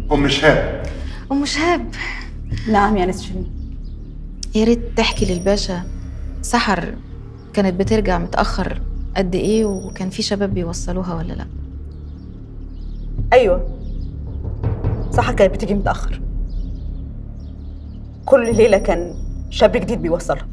ام شهاب ام شهاب نعم يا نس شيرين يا ريت تحكي للباشا سحر كانت بترجع متاخر قد ايه وكان في شباب بيوصلوها ولا لا ايوه صح كانت بتيجي متاخر كل ليله كان شاب جديد بيوصلها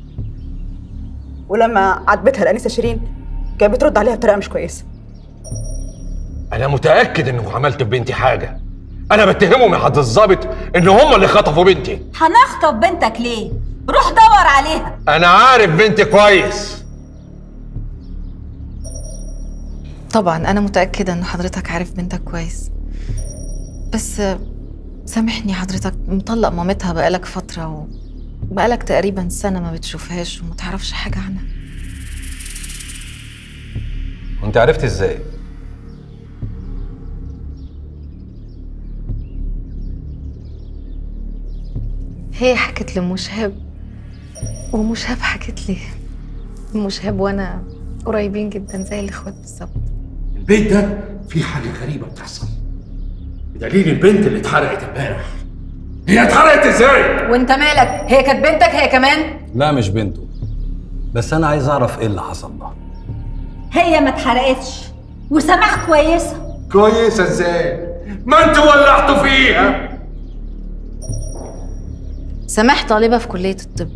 ولما عاتبتها الانسه شيرين كانت بترد عليها بطريقه مش كويسه انا متاكد انكم عملتوا ببنتي حاجه انا بتهمهم يا حضرة الظابط ان هم اللي خطفوا بنتي هنخطف بنتك ليه؟ روح دور عليها انا عارف بنتي كويس طبعا انا متاكده ان حضرتك عارف بنتك كويس بس آه، سامحني حضرتك مطلق مامتها بقالك فتره وبقالك تقريبا سنه ما بتشوفهاش وما تعرفش حاجه عنها وانت عرفت ازاي هي حكت لأم شهاب وأم شهاب حكت لي أم شهاب وأنا قريبين جدا زي الإخوات بالظبط البيت ده فيه حاجة غريبة بتحصل بدليل البنت اللي اتحرقت امبارح هي اتحرقت ازاي؟ وانت مالك؟ هي كانت بنتك هي كمان؟ لا مش بنته بس انا عايز اعرف ايه اللي حصل لها هي ما اتحرقتش وسماح كويسه كويسة ازاي؟ ما انتوا ولعتوا فيها سماح طالبة في كلية الطب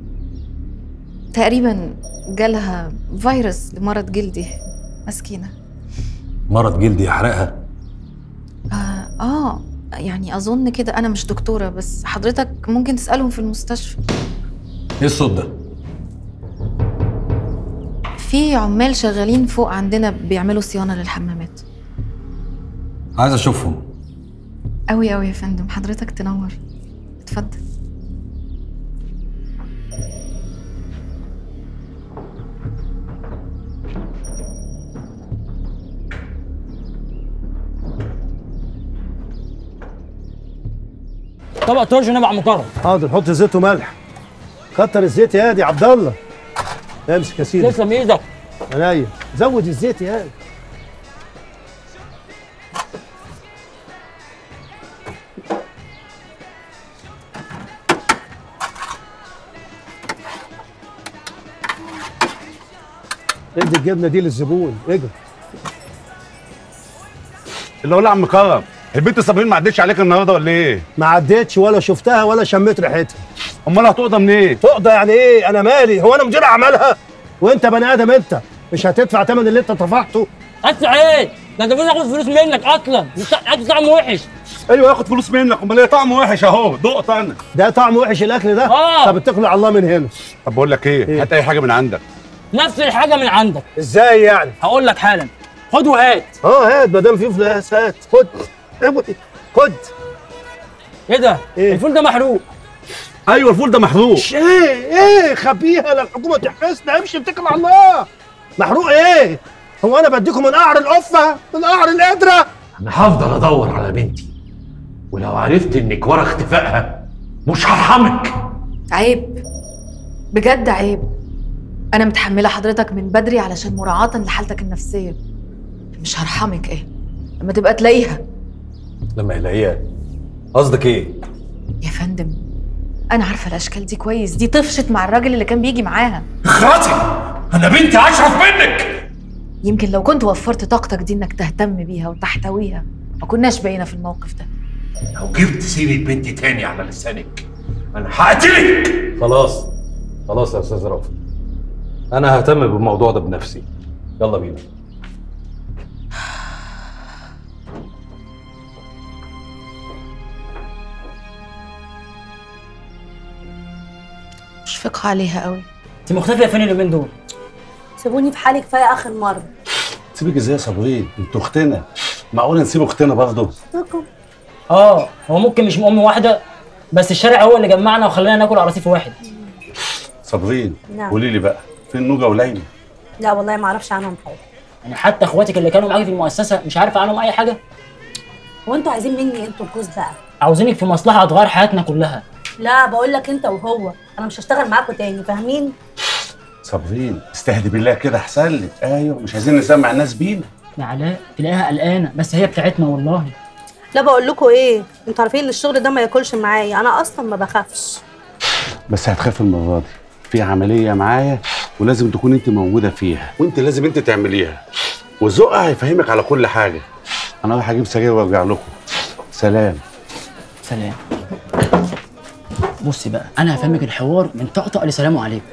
تقريبا جالها فيروس لمرض جلدي مسكينة مرض جلدي يحرقها آه, آه يعني أظن كده أنا مش دكتورة بس حضرتك ممكن تسألهم في المستشفى ايه الصوت ده في عمال شغالين فوق عندنا بيعملوا صيانة للحمامات عايز اشوفهم أوي أوي يا فندم حضرتك تنور اتفضل طبق ترش نبع مكرم حاضر حط زيت وملح كتر الزيت يا دي عبد الله امسك يا سيدي تسلم ايدك عينيا زود الزيت يا دي ادي الجبنه دي للزبون اجري اللي هو يا عم كرم البنت صابرين ما عدتش عليك النهارده ولا ايه؟ ما عدتش ولا شفتها ولا شميت ريحتها امال هتقضى منين؟ تقضى يعني ايه انا مالي هو انا مدير اعمالها وانت بني ادم انت مش هتدفع ثمن اللي انت طفحته اسمع ايه ده انت المفروض اخد فلوس منك اصلا مش اكل طعم وحش ايوه ياخد فلوس منك امال ايه طعمه وحش اهو دقت انا ده طعم وحش الاكل ده آه. طب اتكل على الله من هنا طب بقول لك ايه؟ إيه؟ هات اي حاجه من عندك نفس الحاجه من عندك ازاي يعني هقول لك حالا خد وهات اه هات ما دام في فلوس هات خد خد ايه ده إيه؟ الفول ده محروق ايوه الفول ده محروق ايه ايه خبيها لا الحكومه تحبسنا امشي اتكل على الله محروق ايه هو انا بديكم من قعر القفه من قعر القدره انا هفضل ادور على بنتي ولو عرفت انك ورا اختفائها مش هرحمك عيب بجد عيب أنا متحملة حضرتك من بدري علشان مراعاة لحالتك النفسية مش هرحمك إيه لما تبقى تلاقيها لما يلاقيها قصدك ايه يا فندم أنا عارفة الأشكال دي كويس دي طفشت مع الراجل اللي كان بيجي معاها اخرسي انا بنتي اشرف منك يمكن لو كنت وفرت طاقتك دي إنك تهتم بيها وتحتويها ما كناش بقينا في الموقف ده لو جبت سيرة بنتي تاني على لسانك انا هقتلك خلاص خلاص يا استاذ رافض انا ههتم بالموضوع ده بنفسي يلا بينا مشفقة عليها قوي انت مختفيه فين اليومين دول سيبوني في حالي كفايه اخر مره سيبك ازاي يا صابرين انتوا اختنا معقول نسيب اختنا برضه اه هو ممكن مش من ام واحده بس الشارع هو اللي جمعنا وخلانا ناكل على رصيف واحد صابرين نعم. قولي لي بقى فين نوجا وليلى لا والله ما اعرفش عنهم حاجه يعني حتى اخواتك اللي كانوا معاكي في المؤسسه مش عارفه عنهم اي حاجه هو انتوا عايزين مني انتوا الجوز بقى عاوزينك في مصلحه هتغير حياتنا كلها لا بقول لك انت وهو انا مش هشتغل معاكم تاني فاهمين صابرين استهدي بالله كده احسن لك ايوه مش عايزين نسمع الناس بينا يا علاء تلاقيها قلقانه بس هي بتاعتنا والله لا بقول لكم ايه انتوا عارفين ان الشغل ده ما ياكلش معايا انا اصلا ما بخافش بس هتخاف المره دي في عمليه معايا ولازم تكون انت موجوده فيها وانت لازم انت تعمليها وذوقها هيفهمك على كل حاجه انا رايح اجيب سجاير وارجع لكم سلام سلام بصي بقى انا هفهمك الحوار من طقطق لسلام عليكم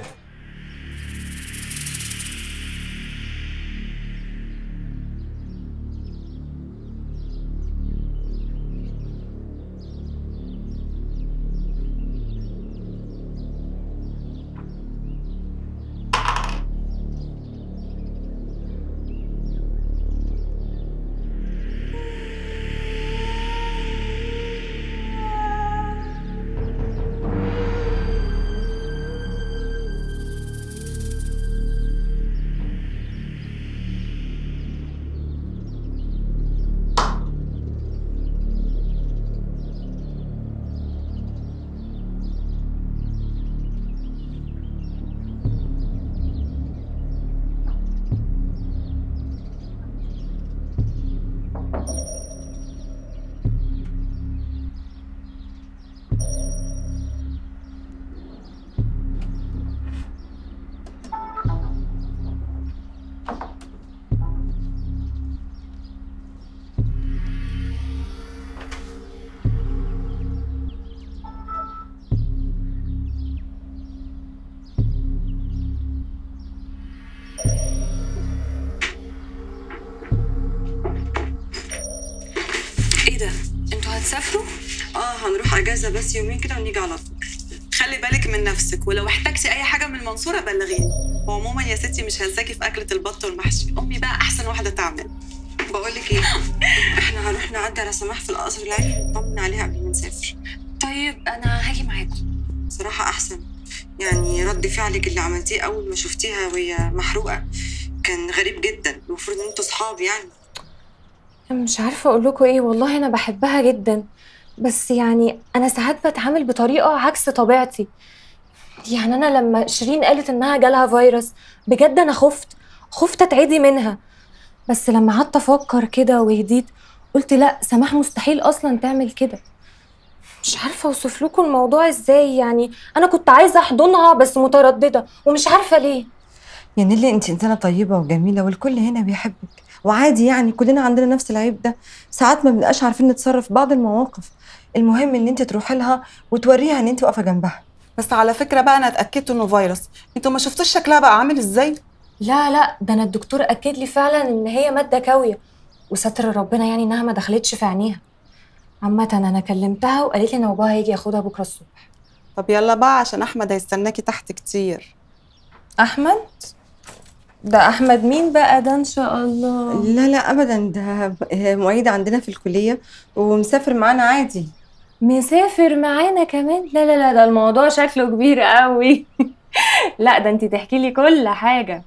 ايه ده انتوا هتسافروا اه هنروح اجازه بس يومين كده ونيجي على طول خلي بالك من نفسك ولو احتجتي اي حاجه من المنصوره بلغيني وعموما يا ستي مش هنساكي في اكله البط والمحشي امي بقى احسن واحده تعمل بقول لك ايه احنا هنروح نعدي على سماح في القصر العيني نطمن عليها قبل ما نسافر طيب انا هاجي معاكم صراحه احسن يعني رد فعلك اللي عملتيه اول ما شفتيها وهي محروقه كان غريب جدا المفروض ان انتوا صحاب يعني مش عارفة أقول لكم إيه والله أنا بحبها جدا بس يعني أنا ساعات بتعامل بطريقة عكس طبيعتي يعني أنا لما شيرين قالت إنها جالها فيروس بجد أنا خفت خفت أتعدي منها بس لما قعدت أفكر كده وهديت قلت لأ سماح مستحيل أصلا تعمل كده مش عارفة أوصف لكم الموضوع إزاي يعني أنا كنت عايزة أحضنها بس مترددة ومش عارفة ليه يا نيلي انت انسانه طيبه وجميله والكل هنا بيحبك وعادي يعني كلنا عندنا نفس العيب ده ساعات ما بنبقاش عارفين نتصرف في بعض المواقف المهم ان انت تروحي لها وتوريها ان انت واقفه جنبها بس على فكره بقى انا اتاكدت انه فيروس انتوا ما شفتوش شكلها بقى عامل ازاي لا لا ده انا الدكتور اكد لي فعلا ان هي ماده كاويه وستر ربنا يعني انها ما دخلتش في عينيها عامة انا كلمتها وقالت لي ان باباها هيجي ياخدها بكره الصبح طب يلا بقى عشان احمد هيستناكي تحت كتير احمد ده احمد مين بقى ده ان شاء الله لا لا ابدا ده معيد عندنا في الكليه ومسافر معانا عادي مسافر معانا كمان لا لا لا ده الموضوع شكله كبير قوي لا ده انت تحكي لي كل حاجه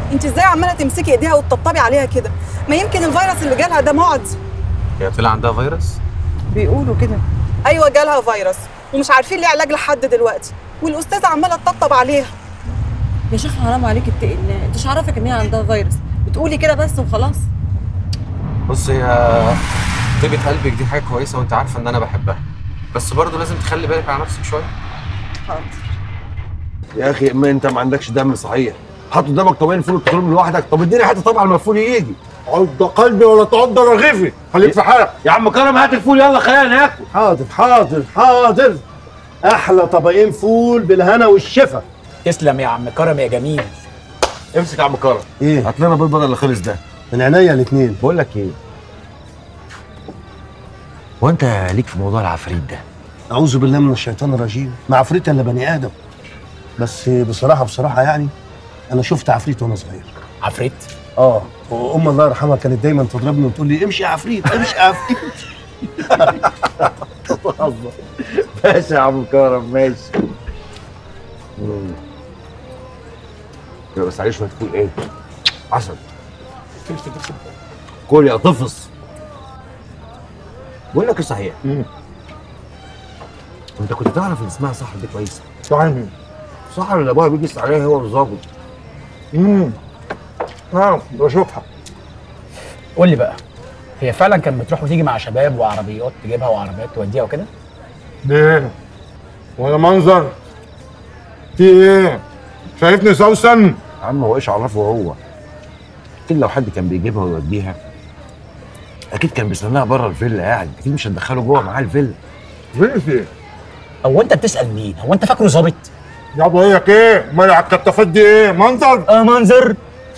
انت ازاي عماله تمسكي ايديها وتطبطبي عليها كده ما يمكن الفيروس اللي جالها ده معدي هي طلع عندها فيروس بيقولوا كده ايوه جالها فيروس ومش عارفين ليه علاج لحد دلوقتي والاستاذه عماله تطبطب عليها يا شيخ حرام عليك اتقي الله انت مش عارفك ان هي عندها فيروس بتقولي كده بس وخلاص بص هي طيبة قلبك دي حاجة كويسة وانت عارفة ان انا بحبها بس برضه لازم تخلي بالك على نفسك شوية يا اخي ما انت ما عندكش دم صحيح حط قدامك طبقين فول وتاكلهم لوحدك طب اديني حته طبعا لما الفول يجي عض قلبي ولا تعض رغيفي خليك في حالك يا عم كرم هات الفول يلا خلينا ناكل حاضر حاضر حاضر احلى طبقين فول بالهنا والشفا تسلم يا عم كرم يا جميل امسك يا عم كرم ايه هات لنا بيض بدل اللي خلص ده من عينيا الاثنين بقول لك ايه هو انت ليك في موضوع العفريت ده اعوذ بالله من الشيطان الرجيم ما عفريت الا بني ادم بس بصراحه بصراحه يعني انا شفت عفريت وانا صغير عفريت اه وام الله يرحمها كانت دايما تضربني وتقول لي امشي يا عفريت امشي يا عفريت بهزر ماشي يا عم كرم ماشي مم. يبقى بس عليه شويه فول ايه عسل كل يا طفص بقول لك ايه صحيح انت كنت تعرف ان اسمها سحر دي كويسه طبعا سحر اللي ابوها بيجي عليها هو الظابط امم اه بشوفها قول لي بقى هي فعلا كانت بتروح وتيجي مع شباب وعربيات تجيبها وعربيات توديها وكده ليه ولا منظر في ايه شايفني سوسن يا عم هو ايش عرفه هو اكيد لو حد كان بيجيبها ويوديها اكيد كان بيستناها بره الفيلا قاعد اكيد مش هتدخله جوه معاه الفيلا فين في هو انت بتسال مين هو انت فاكره ظابط يا بقول لك ايه امال على الكتافات دي ايه منظر اه منظر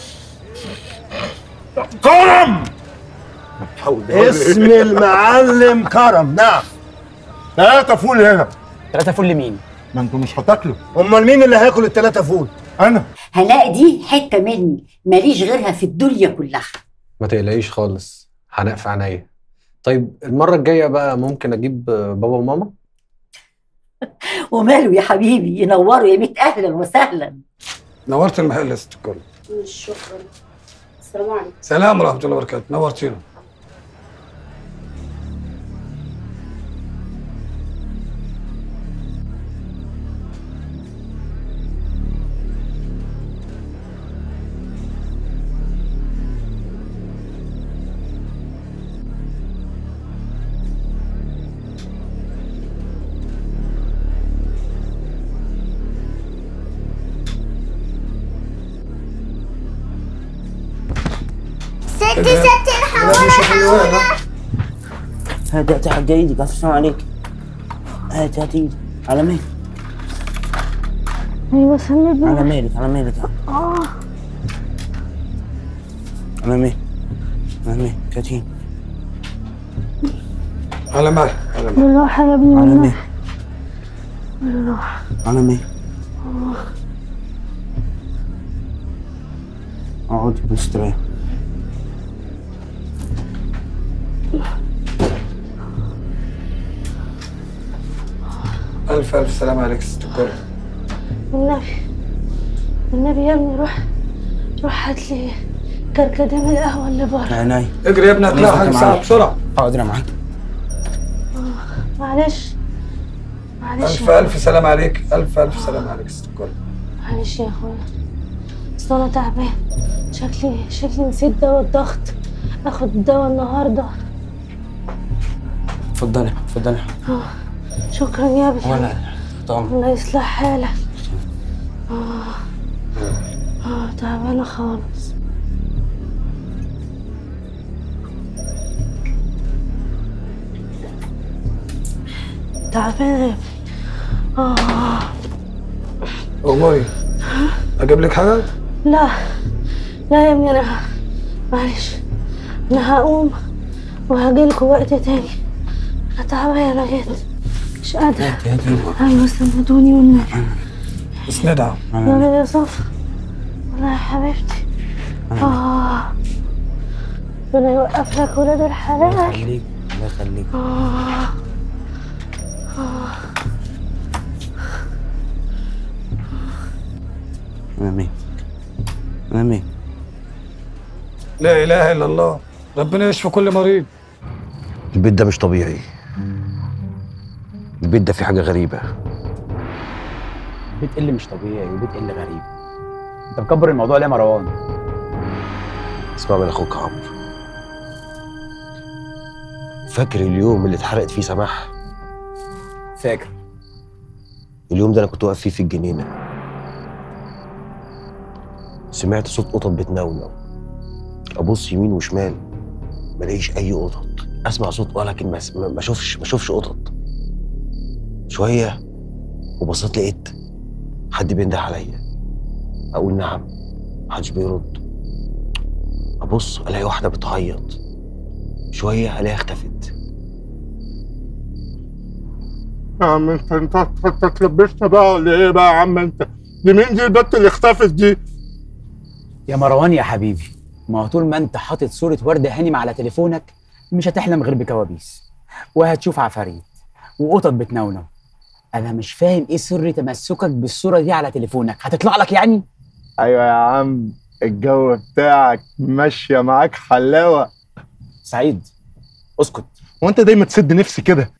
كرم اسم المعلم كرم نعم ثلاثة فول هنا ثلاثة فول لمين؟ ما انتوا مش هتاكلوا امال مين اللي هياكل الثلاثة فول؟ انا هلاقي دي حته مني ماليش غيرها في الدنيا كلها ما تقلقيش خالص هنق في عينيا طيب المرة الجاية بقى ممكن اجيب بابا وماما وماله يا حبيبي ينوروا يا ميت اهلا وسهلا نورت المحل يا ست الكل شكرا السلام عليكم سلام ورحمه الله وبركاته نورتينا ستي ستي الحقونا الحقونا هات هات حق ايدك السلام عليك هات هات ايدك على مهلك ايوه سندني على مهلك على مهلك اه على مهلك على مهلك كاتين على مهلك على مهلك بالراحة يا ابني على والله مهلك بالراحة على مهلك آه. اقعدي بس تريح الف الف سلام عليك ست الكل والنبي والنبي يا ابني روح روح هات لي كركديه من القهوة اللي بره عيني اجري يا ابني هتلاقي حاجه ساعه بسرعه حاضر معاك معلش معلش الف يا الف سلام عليك الف الف سلام عليك ست الكل معلش يا اخويا اصل انا تعبان شكلي شكلي نسيت دواء الضغط اخد الدواء النهارده اتفضلي اتفضلي آه. شكرا يا ابني ولا طبعا الله يصلح حالك اه اه تعبانه خالص تعبانه يا ابني اه اموري اجيب لك حاجه لا لا يا ابني انا معلش انا هقوم وهجيلكوا وقت تاني انا تعبانه جدا مش قادره ايوه سندوني والنبي بس ندعم يلا يا صفا والله يا حبيبتي اه ربنا يوقف لك ولاد الحلال يخليك الله يخليك آه. آه. على مهلك على مهلك لا اله الا الله ربنا يشفي كل مريض البيت ده مش طبيعي البيت ده فيه حاجه غريبه بيت اللي مش طبيعي وبيت اللي غريب انت مكبر الموضوع ليه يا مروان اسمع من اخوك عمرو فاكر اليوم اللي اتحرقت فيه سماح فاكر اليوم ده انا كنت واقف فيه في الجنينه سمعت صوت قطط بتنونو ابص يمين وشمال ما الاقيش اي قطط اسمع صوت ولكن بس ما ما اشوفش ما اشوفش قطط شويه وبصيت لقيت حد بينده عليا اقول نعم محدش بيرد ابص الاقي واحده بتعيط شويه الاقيها اختفت يا عم انت انت انت اتلبشت بقى ولا ايه بقى يا عم انت؟ دي مين دي البت اللي اختفت دي؟ يا مروان يا حبيبي ما هو طول ما انت حاطط صورة وردة هانم على تليفونك مش هتحلم غير بكوابيس وهتشوف عفاريت وقطط بتنونو انا مش فاهم ايه سر تمسكك بالصورة دي على تليفونك هتطلع لك يعني ايوه يا عم الجو بتاعك ماشيه معاك حلاوه سعيد اسكت وانت دايما تسد نفسي كده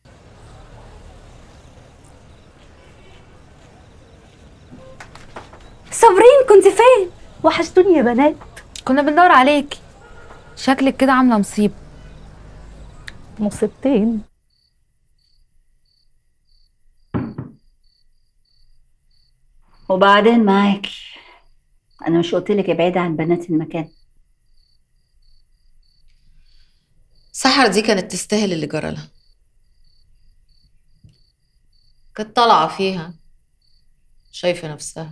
صابرين كنت فين؟ وحشتوني يا بنات كنا بندور عليكي شكلك كده عامله مصيبه مصيبتين وبعدين معاكي انا مش قلت لك ابعدي عن بنات المكان سحر دي كانت تستاهل اللي جرى لها كانت طالعه فيها شايفه نفسها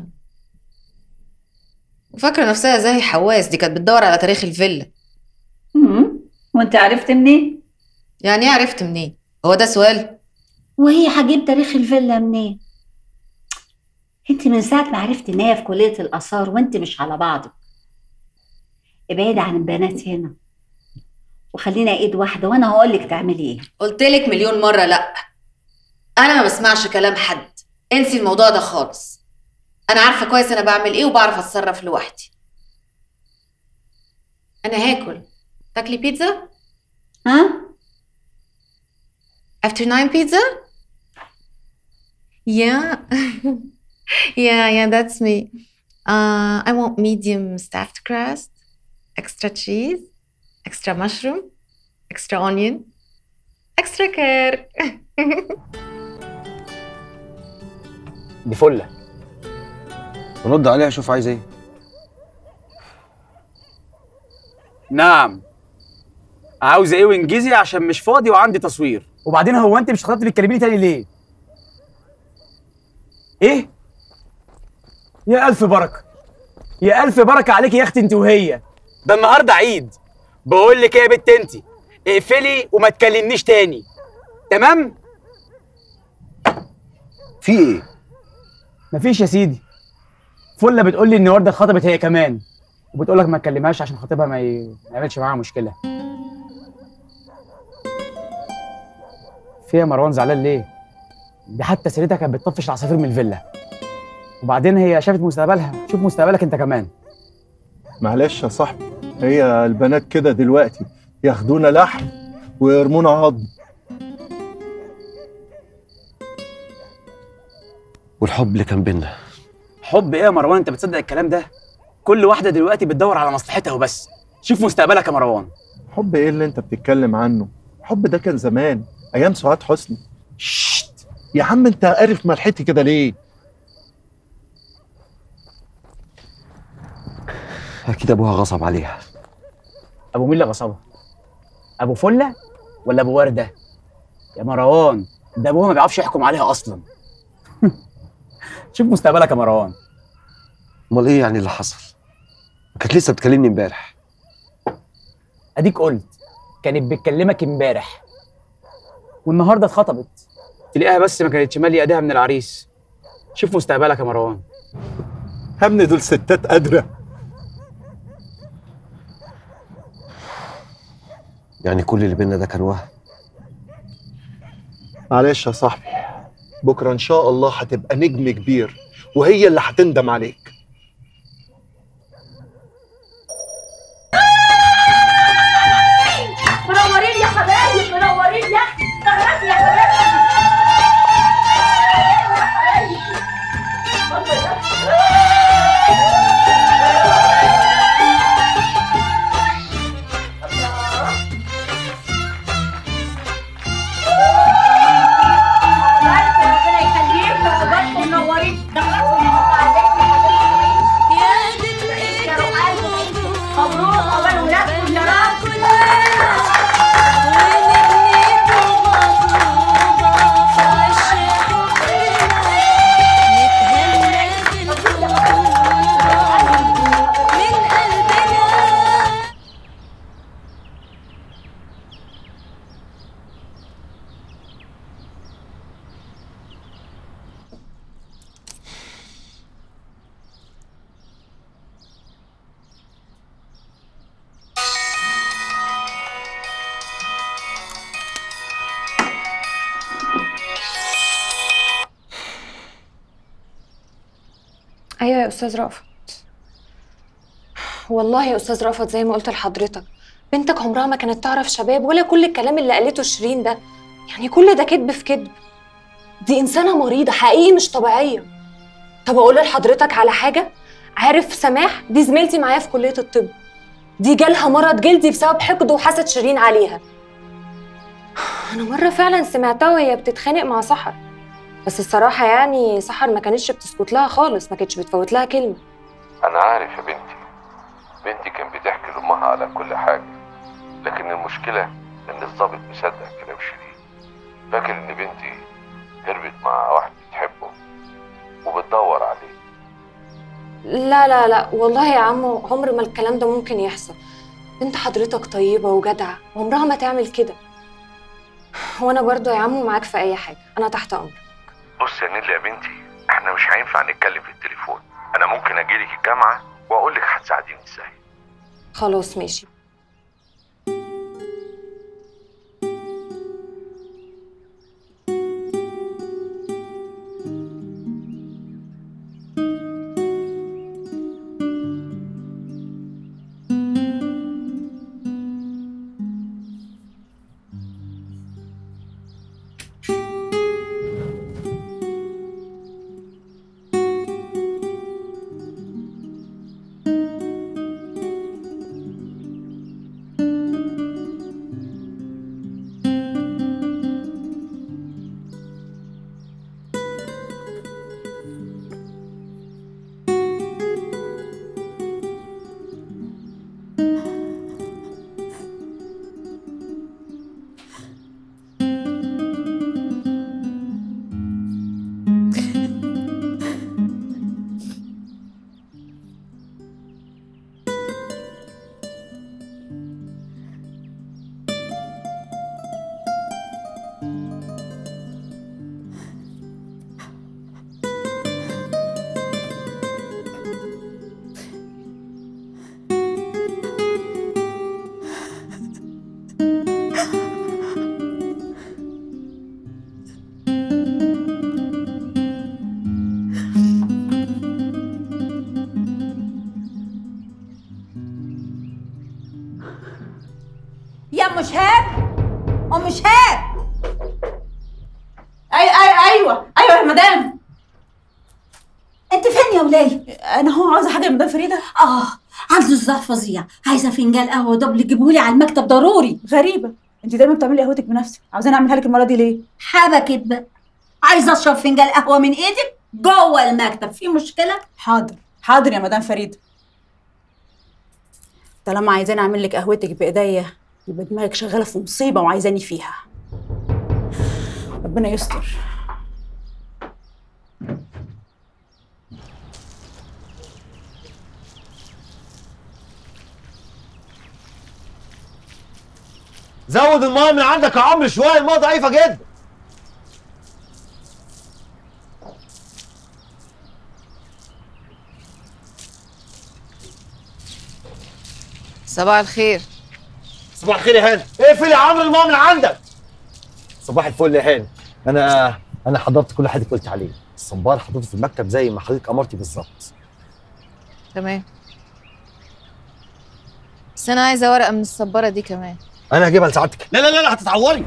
وفاكره نفسها زي حواس دي كانت بتدور على تاريخ الفيلا امم وانت عرفت منين يعني ايه عرفت منين هو ده سؤال وهي هجيب تاريخ الفيلا منين انت من ساعه ما عرفت ان هي في كليه الاثار وانت مش على بعضك ابعدي عن البنات هنا وخلينا ايد واحده وانا هقول لك تعملي ايه قلت لك مليون مره لا انا ما بسمعش كلام حد انسي الموضوع ده خالص انا عارفه كويس انا بعمل ايه وبعرف اتصرف لوحدي انا هاكل تاكلي بيتزا ها after nine pizza yeah yeah yeah that's me uh, I want medium stuffed crust extra cheese extra mushroom extra onion extra care دي فله رد عليها شوف عايز ايه نعم عاوز ايه وانجزي عشان مش فاضي وعندي تصوير وبعدين هو انت مش خططت بتكلميني تاني ليه ايه يا الف بركه يا الف بركه عليك يا اختي انت وهي ده النهارده عيد بقول لك ايه يا بت انت اقفلي وما تكلمنيش تاني تمام في ايه مفيش يا سيدي فله بتقول لي ان ورده اتخطبت هي كمان وبتقول لك ما تكلمهاش عشان خطيبها ما ي- ما يعملش معاها مشكله في يا مروان زعلان ليه دي حتى سيرتها كانت بتطفش العصافير من الفيلا وبعدين هي شافت مستقبلها شوف مستقبلك انت كمان معلش يا صاحبي هي البنات كده دلوقتي ياخدونا لحم ويرمونا عظم والحب اللي كان بينا حب ايه يا مروان انت بتصدق الكلام ده كل واحده دلوقتي بتدور على مصلحتها وبس شوف مستقبلك يا مروان حب ايه اللي انت بتتكلم عنه الحب ده كان زمان ايام سعاد حسني شت يا عم انت عارف ملحتي كده ليه اكيد ابوها غصب عليها ابو مين اللي غصبها ابو فله ولا ابو ورده يا مروان ده ابوها ما بيعرفش يحكم عليها اصلا شوف مستقبلك يا مروان امال ايه يعني اللي حصل كانت لسه بتكلمني امبارح اديك قلت كانت بتكلمك امبارح والنهارده اتخطبت تلاقيها بس ما كانتش ماليه ايديها من العريس شوف مستقبلك يا مروان همني دول ستات قادره يعني كل اللي بينا ده كان وهم معلش يا صاحبي بكره ان شاء الله هتبقى نجم كبير وهي اللي هتندم عليك مبروك عقبال ولادكم يا رب ايوه يا استاذ رأفت والله يا استاذ رأفت زي ما قلت لحضرتك بنتك عمرها ما كانت تعرف شباب ولا كل الكلام اللي قالته شيرين ده يعني كل ده كذب في كذب دي انسانه مريضه حقيقي مش طبيعيه طب اقول لحضرتك على حاجه عارف سماح دي زميلتي معايا في كليه الطب دي جالها مرض جلدي بسبب حقد وحسد شيرين عليها انا مره فعلا سمعتها وهي بتتخانق مع سحر بس الصراحه يعني سحر ما كانتش بتسكت لها خالص ما كانتش بتفوت لها كلمه أنا عارف يا بنتي بنتي كان بتحكي لأمها على كل حاجة لكن المشكلة إن الضابط مصدق كلام شيرين فاكر إن بنتي هربت مع واحد بتحبه وبتدور عليه لا لا لا والله يا عمو عمر ما الكلام ده ممكن يحصل بنت حضرتك طيبة وجدعة عمرها ما تعمل كده وانا برضو يا عمو معاك في اي حاجة انا تحت امرك بص يا نيلي يا بنتي احنا مش هينفع نتكلم في التليفون أنا ممكن أجيلك الجامعة وأقول لك هتساعديني إزاي خلاص ماشي يا ام شهاب ام شهاب اي اي ايوه ايوه يا مدام انت فين يا ولاي انا هو عاوزه حاجه يا مدام فريده اه عنده صداع فظيع عايزه فنجان قهوه دبل جيبهولي على المكتب ضروري غريبه انت دايما بتعملي قهوتك بنفسك عاوزاني اعملها لك المره دي ليه حبكت بقى عايزه اشرب فنجان قهوه من ايدك جوه المكتب في مشكله حاضر حاضر يا مدام فريده طالما عايزاني اعمل لك قهوتك بايديا يبقى دماغك شغاله في مصيبه وعايزاني فيها ربنا يستر زود الميه من عندك يا عمرو شويه الميه ضعيفه جدا صباح الخير صباح الخير يا هاني اقفل يا عمرو الميه من عندك صباح الفل يا هاني انا انا حضرت كل حاجه قلت عليه الصنبار حطيته في المكتب زي ما حضرتك امرتي بالظبط تمام بس انا عايزه ورقه من الصباره دي كمان انا هجيبها لسعادتك لا لا لا, لا هتتعوري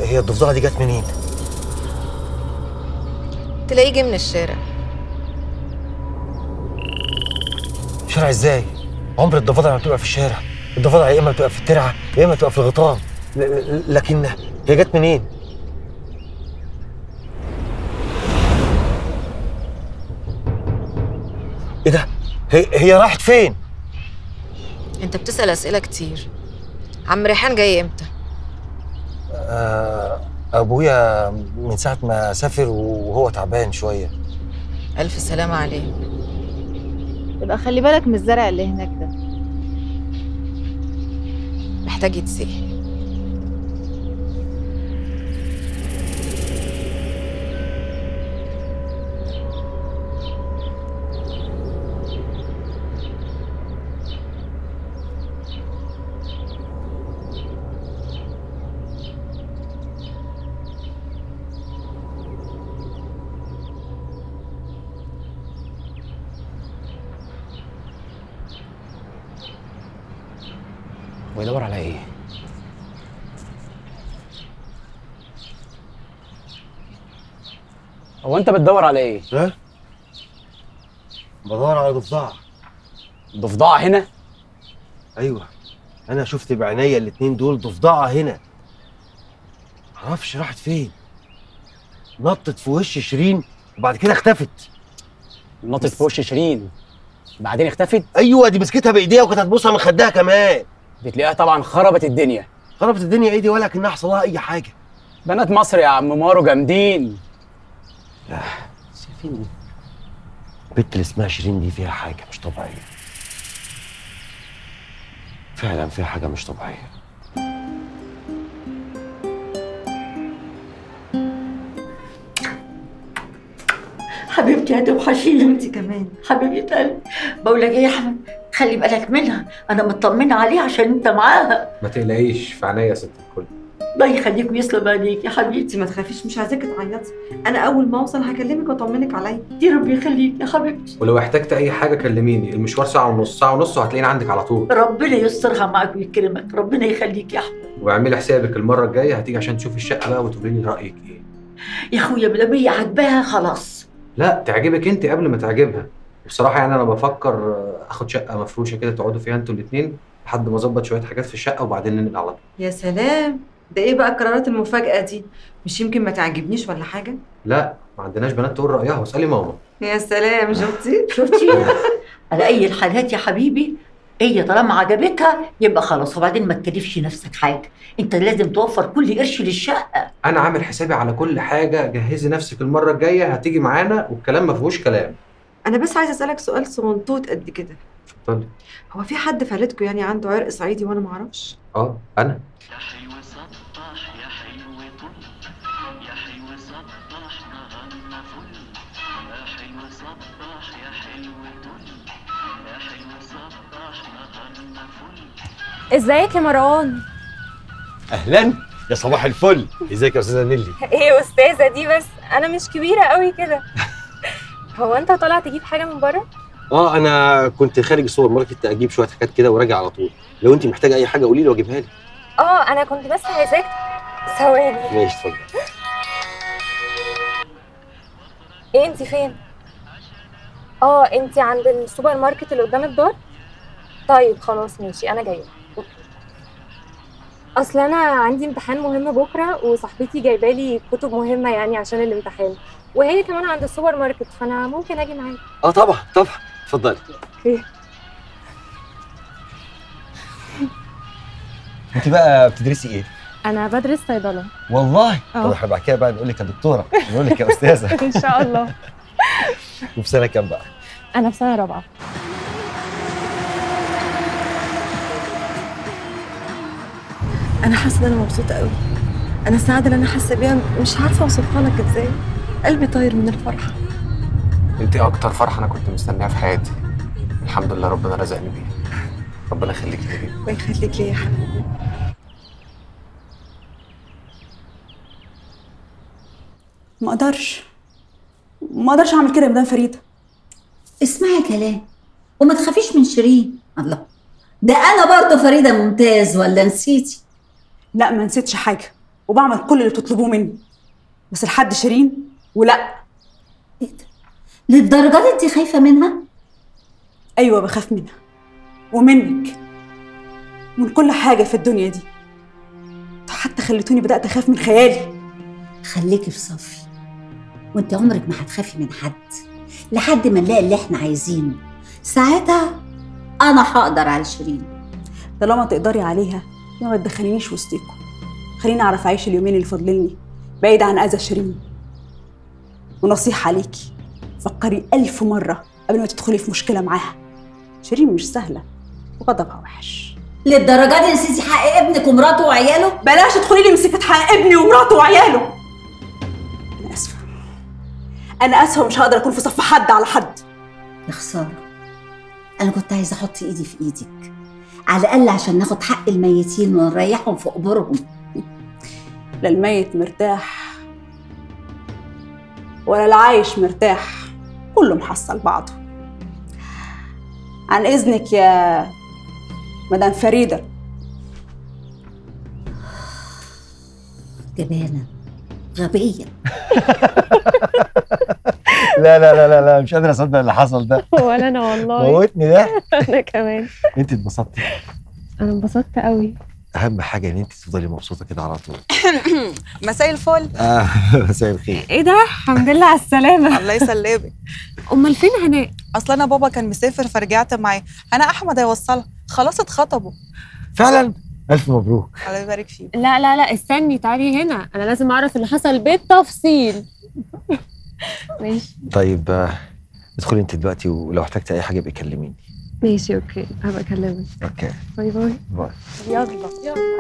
هي الضفدعه دي جت منين؟ تلاقيه جه من الشارع شارع ازاي؟ عمر الضفادع ما بتبقى في الشارع الضفادع يا اما بتبقى في الترعه يا اما بتبقى في الغيطان ل- ل- لكن هي جت منين؟ ايه ده؟ هي هي راحت فين؟ انت بتسأل أسئلة كتير عم ريحان جاي امتى؟ آه ابويا من ساعه ما سافر وهو تعبان شويه ألف سلامة عليه يبقى خلي بالك من الزرع اللي هناك ده محتاج يتسقي ويدور على ايه؟ هو انت بتدور على ايه؟ ها؟ بدور على ضفدعه ضفدعه هنا؟ ايوه انا شفت بعينيا الاتنين دول ضفدعه هنا معرفش راحت فين نطت في وش شيرين وبعد كده اختفت نطت في وش شيرين بعدين اختفت؟ ايوه دي مسكتها بايديها وكانت هتبوسها من خدها كمان بتلاقيها طبعا خربت الدنيا خربت الدنيا ايه دي ولا كانها حصل لها اي حاجه بنات مصر يا عم مارو جامدين شايفين البنت اللي اسمها شيرين دي فيها حاجه مش طبيعيه فعلا فيها حاجه مش طبيعيه حبيبتي هتوحشيني انت كمان حبيبه قلبي بقول لك ايه يا احمد خلي بالك منها انا مطمنه عليها عشان انت معاها ما تقلقيش في عينيا يا ست الكل الله يخليك ويسلم عليك يا حبيبتي ما تخافيش مش عايزاكي تعيطي انا اول ما اوصل هكلمك واطمنك عليا دي ربي يخليك يا حبيبتي ولو احتجت اي حاجه كلميني المشوار ساعه ونص ساعه ونص وهتلاقيني عندك على طول ربنا يسترها معاك ويكرمك ربنا يخليك يا احمد واعملي حسابك المره الجايه هتيجي عشان تشوفي الشقه بقى وتقولي لي رايك ايه يا اخويا مدام هي عاجباها خلاص لا تعجبك انت قبل ما تعجبها بصراحه يعني انا بفكر آه، اخد شقه مفروشه كده تقعدوا فيها انتوا الاثنين لحد ما اظبط شويه حاجات في الشقه وبعدين ننقل على طول يا سلام ده ايه بقى القرارات المفاجأة دي مش يمكن ما تعجبنيش ولا حاجة لا ما عندناش بنات تقول رايها واسالي ماما يا سلام شفتي شفتي على اي الحالات يا حبيبي هي طالما عجبتها يبقى خلاص وبعدين ما تكلفش نفسك حاجه انت لازم توفر كل قرش للشقه انا عامل حسابي على كل حاجه جهزي نفسك المره الجايه هتيجي معانا والكلام ما فيهوش كلام انا بس عايزة اسألك سؤال صغنطوط قد كده اتفضلي هو في حد في عيلتكم يعني عنده عرق صعيدي وانا ما اعرفش اه انا ازيك يا مروان اهلا يا صباح الفل ازيك يا استاذه نيلي ايه استاذه دي بس انا مش كبيره قوي كده هو انت طالع تجيب حاجه من بره اه انا كنت خارج السوبر ماركت اجيب شويه حاجات كده وراجع على طول لو انت محتاجه اي حاجه قولي لي واجيبها لك اه انا كنت بس عايزاك ثواني ماشي اتفضل ايه انت فين اه انت عند السوبر ماركت اللي قدام الدار طيب خلاص ماشي انا جايه أوكي. اصل انا عندي امتحان مهم بكره وصاحبتي جايبه لي كتب مهمه يعني عشان الامتحان وهي كمان عند السوبر ماركت فانا ممكن اجي معاك اه طبعا طبعا اتفضلي اوكي انت بقى بتدرسي ايه انا بدرس صيدله والله اه. طب احنا بعد كده بقى نقول لك يا دكتوره مش نقول لك يا استاذه ان شاء الله وفي سنه كام بقى انا في سنه رابعه انا حاسة ان انا مبسوطة قوي انا السعادة اللي انا حاسة بيها مش عارفة اوصفها لك ازاي قلبي طاير من الفرحة انت اكتر فرحه انا كنت مستنيها في حياتي الحمد لله ربنا رزقني بيها ربنا يخليك لي الله يخليك ليا يا حبيبي ما اقدرش ما اقدرش اعمل كده يا مدام فريده اسمعي كلام وما تخافيش من شيرين الله ده انا برضه فريده ممتاز ولا نسيتي لا ما نسيتش حاجه وبعمل كل اللي تطلبوه مني بس لحد شيرين ولا للدرجه دي انت خايفه منها ايوه بخاف منها ومنك ومن كل حاجه في الدنيا دي انتوا حتى خليتوني بدات اخاف من خيالي خليكي في صفي وانت عمرك ما هتخافي من حد لحد ما نلاقي اللي احنا عايزينه ساعتها انا هقدر على شيرين طالما تقدري عليها يبقى ما تدخلينيش وسطيكم خليني اعرف اعيش اليومين اللي فاضليني بعيد عن اذى شيرين ونصيحه ليكي فكري ألف مرة قبل ما تدخلي في مشكلة معاها شيرين مش سهلة وغضبها وحش للدرجه دي نسيتي حق ابنك ومراته وعياله بلاش تدخلي لي مسكة حق ابني ومراته وعياله أنا آسفة أنا آسفة ومش هقدر أكون في صف حد على حد يا خساره انا كنت عايزه احط ايدي في ايدك على الاقل عشان ناخد حق الميتين ونريحهم في قبورهم لا الميت مرتاح ولا العايش مرتاح كله محصل بعضه عن إذنك يا مدام فريدة جبانه غبيه لا لا لا لا لا مش قادر اصدق اللي حصل ده ولا انا والله موتني ده انا كمان انت اتبسطتي انا انبسطت قوي اهم حاجه ان انت تفضلي مبسوطه كده على طول مساء الفل اه مساء الخير ايه ده الحمد لله على السلامه الله يسلمك امال فين هناء اصل انا بابا كان مسافر فرجعت معاه انا احمد هيوصلها خلاص اتخطبوا فعلا الف مبروك الله يبارك فيك لا لا لا استني تعالي هنا انا لازم اعرف اللي حصل بالتفصيل ماشي طيب آه، ادخلي انت دلوقتي ولو احتجتي اي حاجه ابقي كلميني ماشي اوكي هبقى اكلمك اوكي باي باي باي يلا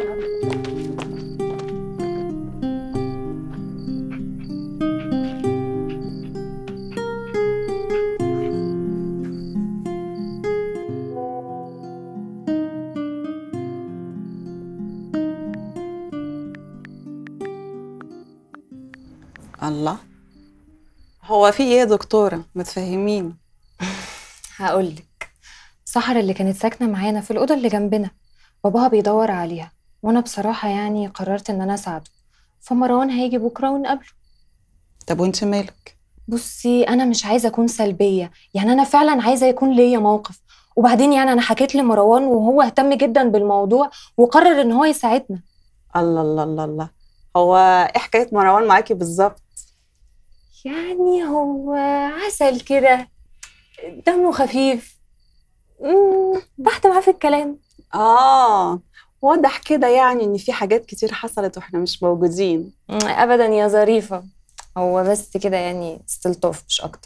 الله هو في ايه يا دكتورة متفهمين هقولك سحر اللي كانت ساكنة معانا في الأوضة اللي جنبنا باباها بيدور عليها وأنا بصراحة يعني قررت إن أنا أساعده فمروان هيجي بكرة ونقابله طب وانت مالك بصي أنا مش عايزة أكون سلبية يعني أنا فعلا عايزة يكون ليا موقف وبعدين يعني أنا حكيت لمروان وهو اهتم جدا بالموضوع وقرر إن هو يساعدنا الله الله الله الله هو ايه حكاية مروان معاكي بالظبط يعني هو عسل كده دمه خفيف مم، تحت معاه في الكلام اه واضح كده يعني ان في حاجات كتير حصلت واحنا مش موجودين مم، ابدا يا ظريفه هو بس كده يعني استلطاف مش اكتر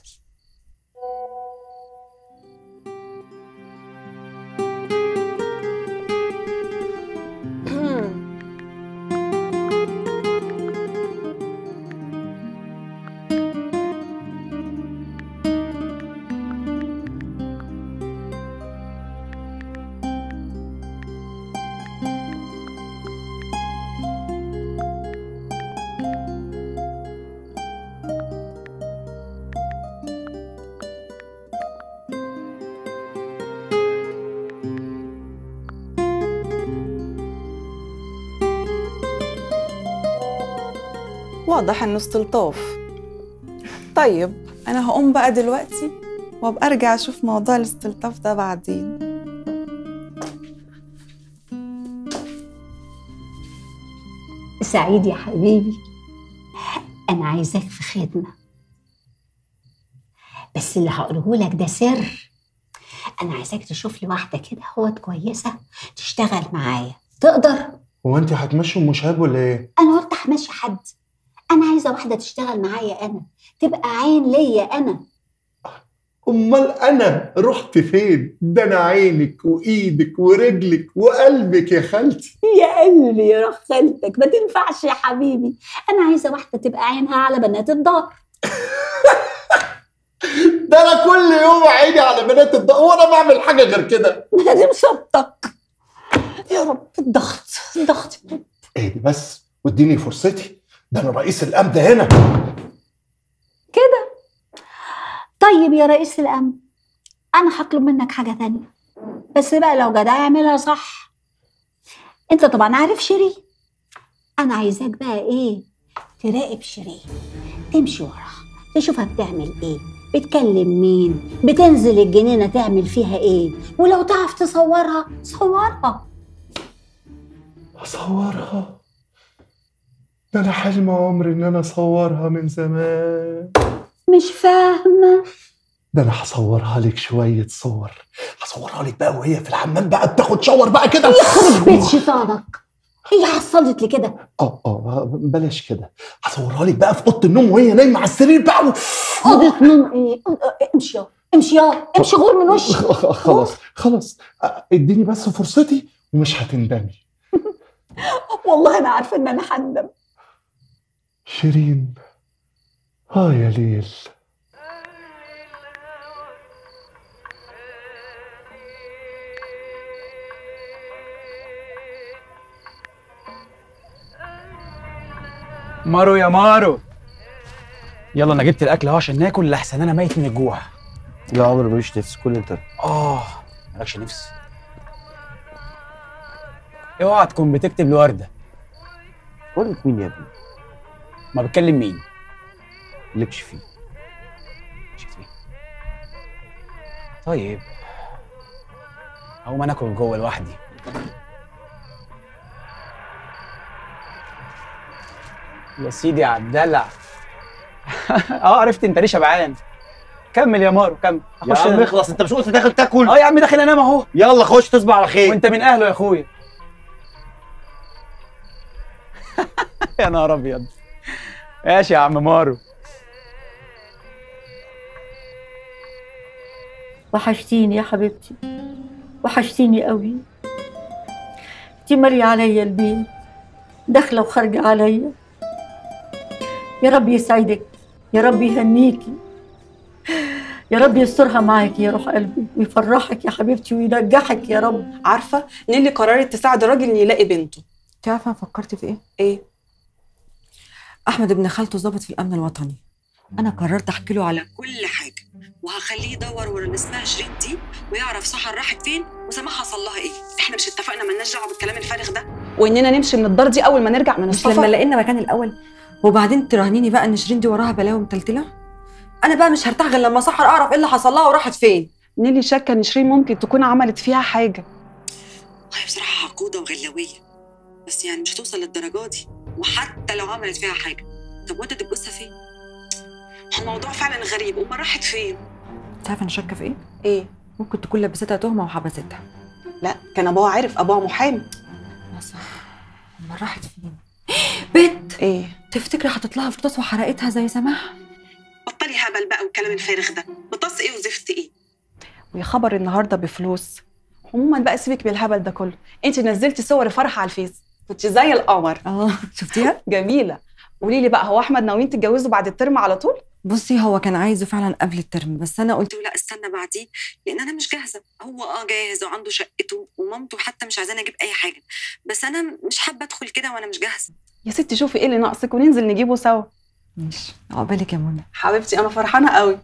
واضح انه استلطاف طيب انا هقوم بقى دلوقتي وابقى ارجع اشوف موضوع الاستلطاف ده بعدين سعيد يا حبيبي انا عايزاك في خدمه بس اللي هقوله لك ده سر انا عايزاك تشوف لي واحده كده هوت كويسه تشتغل معايا تقدر هو انت هتمشي ام شهاب ولا ايه؟ انا قلت همشي حد انا عايزه واحده تشتغل معايا انا تبقى عين ليا انا امال انا رحت فين؟ ده انا عينك وايدك ورجلك وقلبك يا خالتي يا قلبي يا روح خالتك ما تنفعش يا حبيبي انا عايزه واحده تبقى عينها على بنات الدار ده انا كل يوم عيني على بنات الضوء وانا بعمل حاجه غير كده دي مصيبتك يا رب الضغط الضغط ايه بس واديني فرصتي ده انا رئيس الامن هنا كده طيب يا رئيس الامن انا هطلب منك حاجه تانية بس بقى لو جدع اعملها صح انت طبعا عارف شيرين انا عايزاك بقى ايه تراقب شيرين تمشي وراها تشوفها بتعمل ايه بتكلم مين بتنزل الجنينه تعمل فيها ايه ولو تعرف تصورها صورها اصورها ده انا حلم عمري ان انا اصورها من زمان مش فاهمه ده انا هصورها لك شويه صور هصورها لك بقى وهي في الحمام بقى بتاخد شاور بقى كده يخرب بيت شيطانك هي حصلت لي كده اه اه بلاش كده هصورها لك بقى في اوضه النوم وهي نايمه على السرير بقى و... اوضه نوم ايه امشي يا امشي يا امشي غور من وشي خلاص خلاص آه، اديني بس فرصتي ومش هتندمي والله انا عارفه ان انا هندم شيرين اه يا ليل مارو يا مارو يلا انا جبت الاكل اهو عشان ناكل لحسن انا ميت من الجوع لا عمري ماليش نفس كل انت اه مالكش نفس اوعى تكون بتكتب لورده وردة مين يا ابني؟ ما بتكلم مين؟ لكش فيه طيب هقوم انا اكل جوه لوحدي يا سيدي يا عبدلع اه عرفت انت ليه شبعان كمل يا مارو كمل يا أخش عم أنا. اخلص انت مش قلت داخل تاكل اه يا عم داخل انام اهو يلا خش تصبح على خير وانت من اهله يا اخويا يا نهار ابيض ماشي يا عم مارو وحشتيني يا حبيبتي وحشتيني قوي انت مالية عليا البيت داخلة وخارجة عليا يا رب يسعدك يا رب يهنيكي يا رب يسترها معاكي يا روح قلبي ويفرحك يا حبيبتي وينجحك يا رب عارفه نيلي قررت تساعد الراجل ان يلاقي بنته انت عارفه انا فكرت في ايه؟ ايه؟ احمد ابن خالته ظابط في الامن الوطني انا قررت احكي له على كل حاجه وهخليه يدور ورا اللي اسمها شيرين دي ويعرف سحر راحت فين وسماح حصل لها ايه احنا مش اتفقنا مالناش دعوه بالكلام الفارغ ده واننا نمشي من الدار دي اول ما نرجع من مش السفر لما لقينا مكان الاول وبعدين تراهنيني بقى ان شيرين دي وراها بلاوي متلتله انا بقى مش هرتاح غير لما سحر اعرف ايه اللي حصل لها وراحت فين نيلي شاكه ان شيرين ممكن تكون عملت فيها حاجه هي بصراحه عقوده وغلاويه بس يعني مش هتوصل للدرجه دي وحتى لو عملت فيها حاجه طب وانت تبصها فين الموضوع فعلا غريب امال راحت فين انت عارفه انا شاكه في ايه؟ ايه؟ ممكن تكون لبستها تهمه وحبستها لا كان ابوها عارف ابوها محامي صح امال راحت فين؟ بت ايه تفتكري حطت لها فطاس وحرقتها زي سماح؟ بطلي هبل بقى والكلام الفارغ ده بطاس ايه وزفت ايه ويا خبر النهارده بفلوس عموما بقى سيبك بالهبل ده كله انت نزلتي صور فرح على الفيس كنت زي القمر اه شفتيها جميله قولي لي بقى هو احمد ناويين تتجوزوا بعد الترم على طول بصي هو كان عايزه فعلا قبل الترم بس انا قلت قلت له لا استنى بعديه لان انا مش جاهزه هو اه جاهز وعنده شقته ومامته حتى مش عايزاني اجيب اي حاجه بس انا مش حابه ادخل كده وانا مش جاهزه يا ستي شوفي ايه اللي ناقصك وننزل نجيبه سوا ماشي عقبالك يا منى حبيبتي انا فرحانه قوي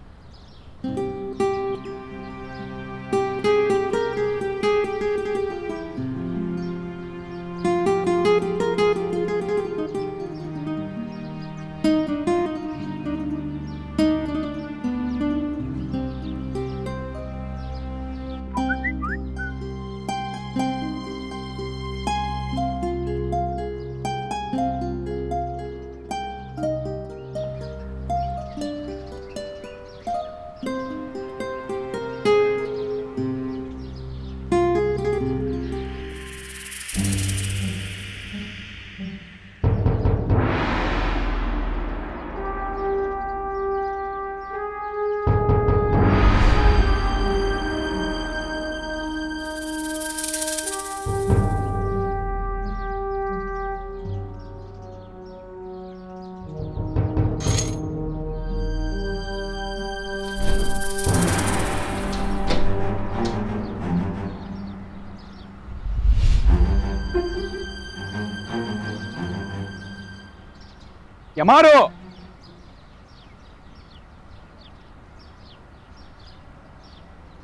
يا مارو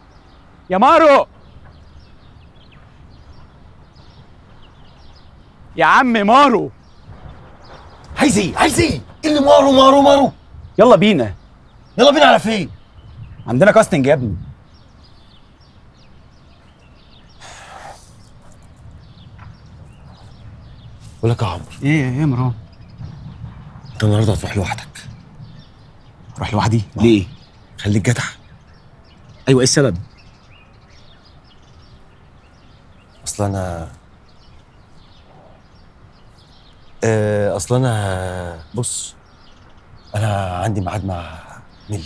يا مارو يا عم مارو عايز ايه عايز ايه إيه اللي مارو مارو مارو يلا بينا يلا بينا على فين عندنا كاستنج يا ابني بقول لك يا عمرو ايه ايه يا مروان انت النهارده هتروح لوحدك اروح لوحدي ليه خليك جدع ايوه ايه السبب اصل انا آه، اصل انا بص انا عندي ميعاد مع نيلي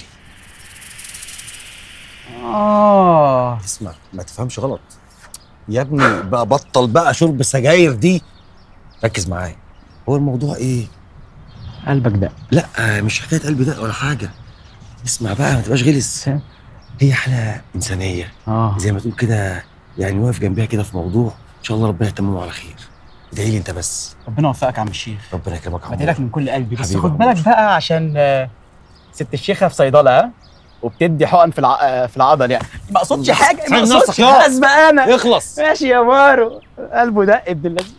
اه اسمع ما تفهمش غلط يا ابني بقى بطل بقى شرب سجاير دي ركز معايا هو الموضوع ايه قلبك ده لا آه، مش حكايه قلبي ده ولا حاجه اسمع بقى ما تبقاش غلس هي حاله انسانيه اه زي ما تقول كده يعني واقف جنبها كده في موضوع ان شاء الله ربنا يتممه على خير ادعي لي انت بس ربنا يوفقك يا عم الشيخ ربنا يكرمك يا عمرو. بدعي لك من كل قلبي بس حبيبي خد يا بالك بقى عشان آه، ست الشيخه في صيدله ها وبتدي حقن في الع... آه، في العضل يعني ما اقصدش حاجه ما ساعد اقصدش نفسك يا. اسبق انا اخلص ماشي يا مارو قلبه دق ابن اللذين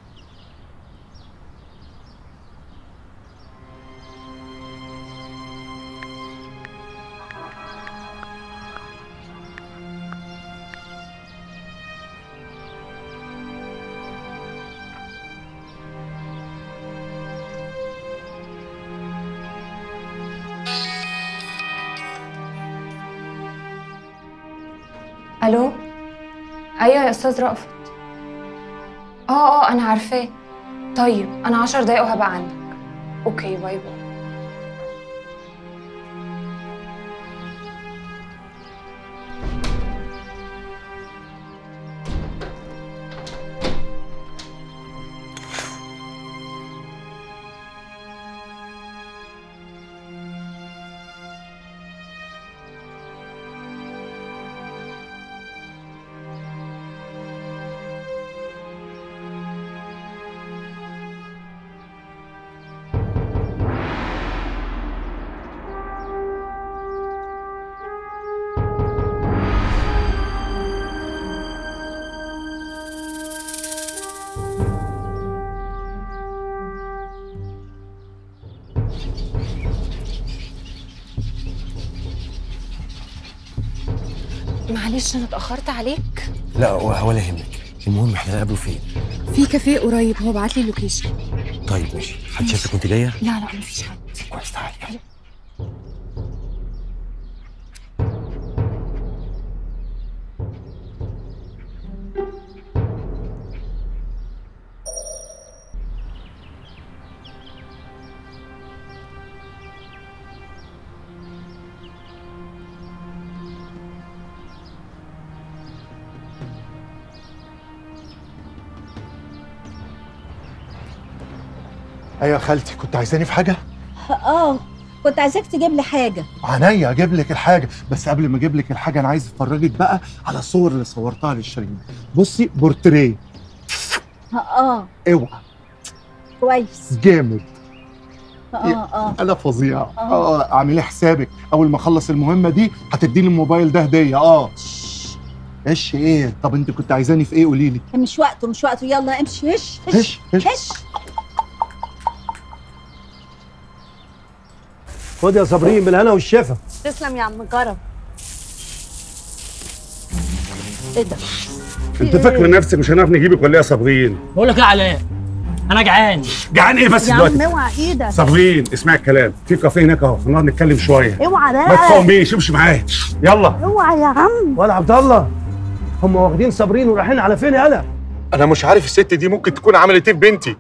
الو ايوه يا استاذ رأفت اه اه انا عارفاه طيب انا عشر دقايق وهبقى عندك اوكي باي باي معلش انا اتاخرت عليك لا ولا يهمك المهم احنا نقابله فين في كافيه قريب هو بعت لي اللوكيشن طيب ماشي حد شافك وانت جايه لا لا مفيش حد كويس تعالي يلا. ايوه يا خالتي كنت عايزاني في حاجه اه كنت عايزاك تجيب لي حاجه عينيا اجيب لك الحاجه بس قبل ما اجيب لك الحاجه انا عايز افرجك بقى على الصور اللي صورتها للشيرين بصي بورتريه اه اوعى كويس جامد اه اه انا فظيع آه. اه اعملي حسابك اول ما اخلص المهمه دي هتديني الموبايل ده هديه اه ايش ايه طب انت كنت عايزاني في ايه قولي لي مش وقته مش وقته يلا امشي هش هش هش هش خد يا صابرين بالهنا والشفا تسلم يا عم كرم ايه ده انت فاكر نفسك مش هنعرف نجيبك ولا ايه يا صابرين بقول لك ايه يا علاء انا جعان جعان ايه بس يا دلوقتي عم اوعى ايدك صابرين اسمعي الكلام في كافيه هناك اهو هنقعد نتكلم شويه اوعى ما بقى تقوميش امشي معايا يلا اوعى يا عم ولا عبد الله هم واخدين صابرين ورايحين على فين يالا انا مش عارف الست دي ممكن تكون عملت ايه في بنتي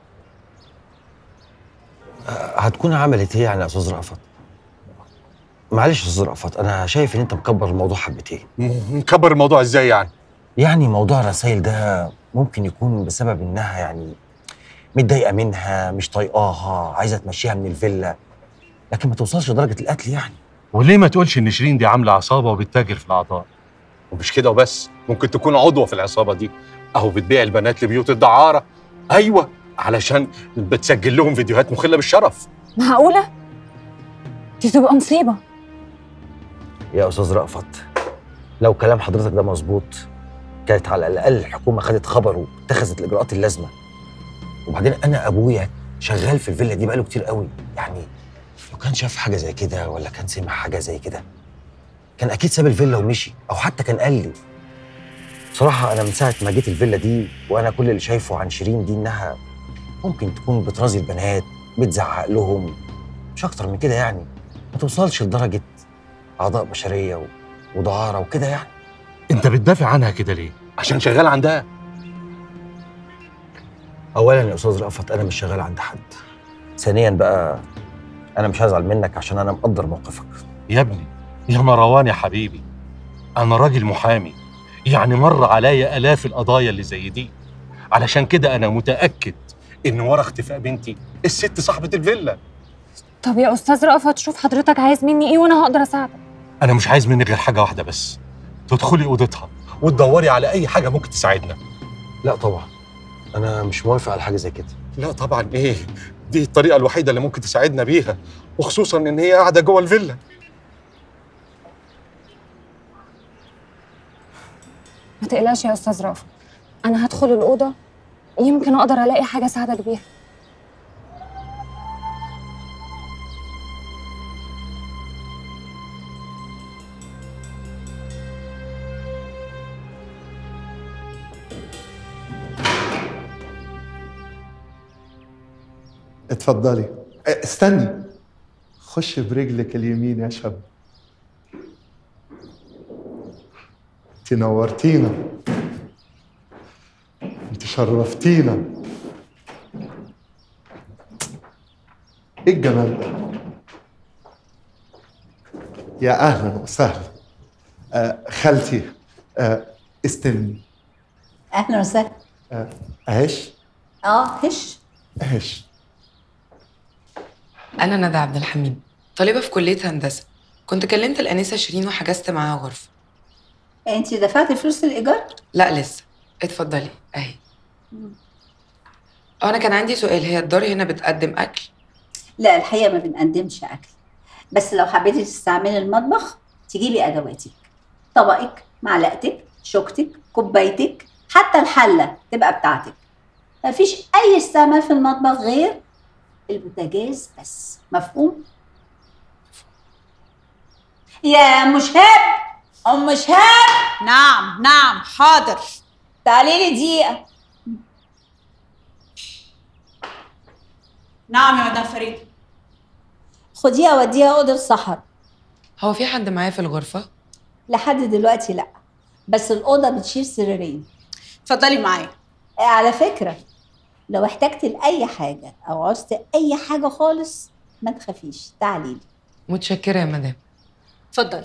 هتكون عملت ايه يعني يا استاذ رأفت معلش يا استاذ رأفت انا شايف ان انت مكبر الموضوع حبتين مكبر الموضوع ازاي يعني يعني موضوع الرسائل ده ممكن يكون بسبب انها يعني متضايقه منها مش طايقاها عايزه تمشيها من الفيلا لكن ما توصلش لدرجه القتل يعني وليه ما تقولش ان شيرين دي عامله عصابه وبتتاجر في الاعضاء ومش كده وبس ممكن تكون عضوه في العصابه دي اهو بتبيع البنات لبيوت الدعاره ايوه علشان بتسجل لهم فيديوهات مخله بالشرف معقوله دي تبقى مصيبه يا استاذ رأفت لو كلام حضرتك ده مظبوط كانت على الاقل الحكومه خدت خبره واتخذت الاجراءات اللازمه وبعدين انا ابويا شغال في الفيلا دي بقاله كتير قوي يعني لو كان شاف حاجه زي كده ولا كان سمع حاجه زي كده كان اكيد ساب الفيلا ومشي او حتى كان قال لي بصراحه انا من ساعه ما جيت الفيلا دي وانا كل اللي شايفه عن شيرين دي انها ممكن تكون بترازي البنات بتزعق لهم مش اكتر من كده يعني ما توصلش لدرجه اعضاء بشريه و- ودعاره وكده يعني انت بتدافع عنها كده ليه عشان شغال عندها اولا يا استاذ رأفت انا مش شغال عند حد ثانيا بقى انا مش هزعل منك عشان انا مقدر موقفك يا ابني يا مروان يا حبيبي انا راجل محامي يعني مر عليا الاف القضايا اللي زي دي علشان كده انا متاكد ان ورا اختفاء بنتي الست صاحبه الفيلا طب يا استاذ رأفت شوف حضرتك عايز مني ايه وانا هقدر اساعدك انا مش عايز منك غير حاجه واحده بس تدخلي اوضتها وتدوري على اي حاجه ممكن تساعدنا لا طبعا انا مش موافق على حاجه زي كده لا طبعا ايه دي الطريقه الوحيده اللي ممكن تساعدنا بيها وخصوصا ان هي قاعده جوه الفيلا ما تقلقش يا استاذ رأفت انا هدخل الاوضه يمكن اقدر الاقي حاجه اساعدك بيها اتفضلي اه، استني خش برجلك اليمين يا شاب انت نورتينا انت شرفتينا ايه الجمال ده يا اهلا وسهلا آه خالتي آه استني اهلا وسهلا آه عيش اه هش عيش أنا ندى عبد الحميد طالبة في كلية هندسة كنت كلمت الأنسة شيرين وحجزت معاها غرفة انت دفعتي فلوس الايجار لا لسه اتفضلي أهي أه، أنا كان عندي سؤال هي الدار هنا بتقدم أكل لا الحقيقه ما بنقدمش اكل بس لو حبيتي تستعملي المطبخ تجيبي ادواتك طبقك معلقتك شوكتك كوبايتك حتى الحله تبقى بتاعتك مفيش اي استعمال في المطبخ غير البوتاجاز بس مفهوم يا مشهاب ام مشهاب نعم نعم حاضر تعالي لي دقيقه نعم يا مدام فريد خديها وديها اوضه سحر هو في حد معايا في الغرفة؟ لحد دلوقتي لا بس الاوضه بتشيل سريرين اتفضلي معايا على فكره لو احتجت لاي حاجه او عوزت اي حاجه خالص ما تخافيش تعالي لي متشكرة يا مدام اتفضلي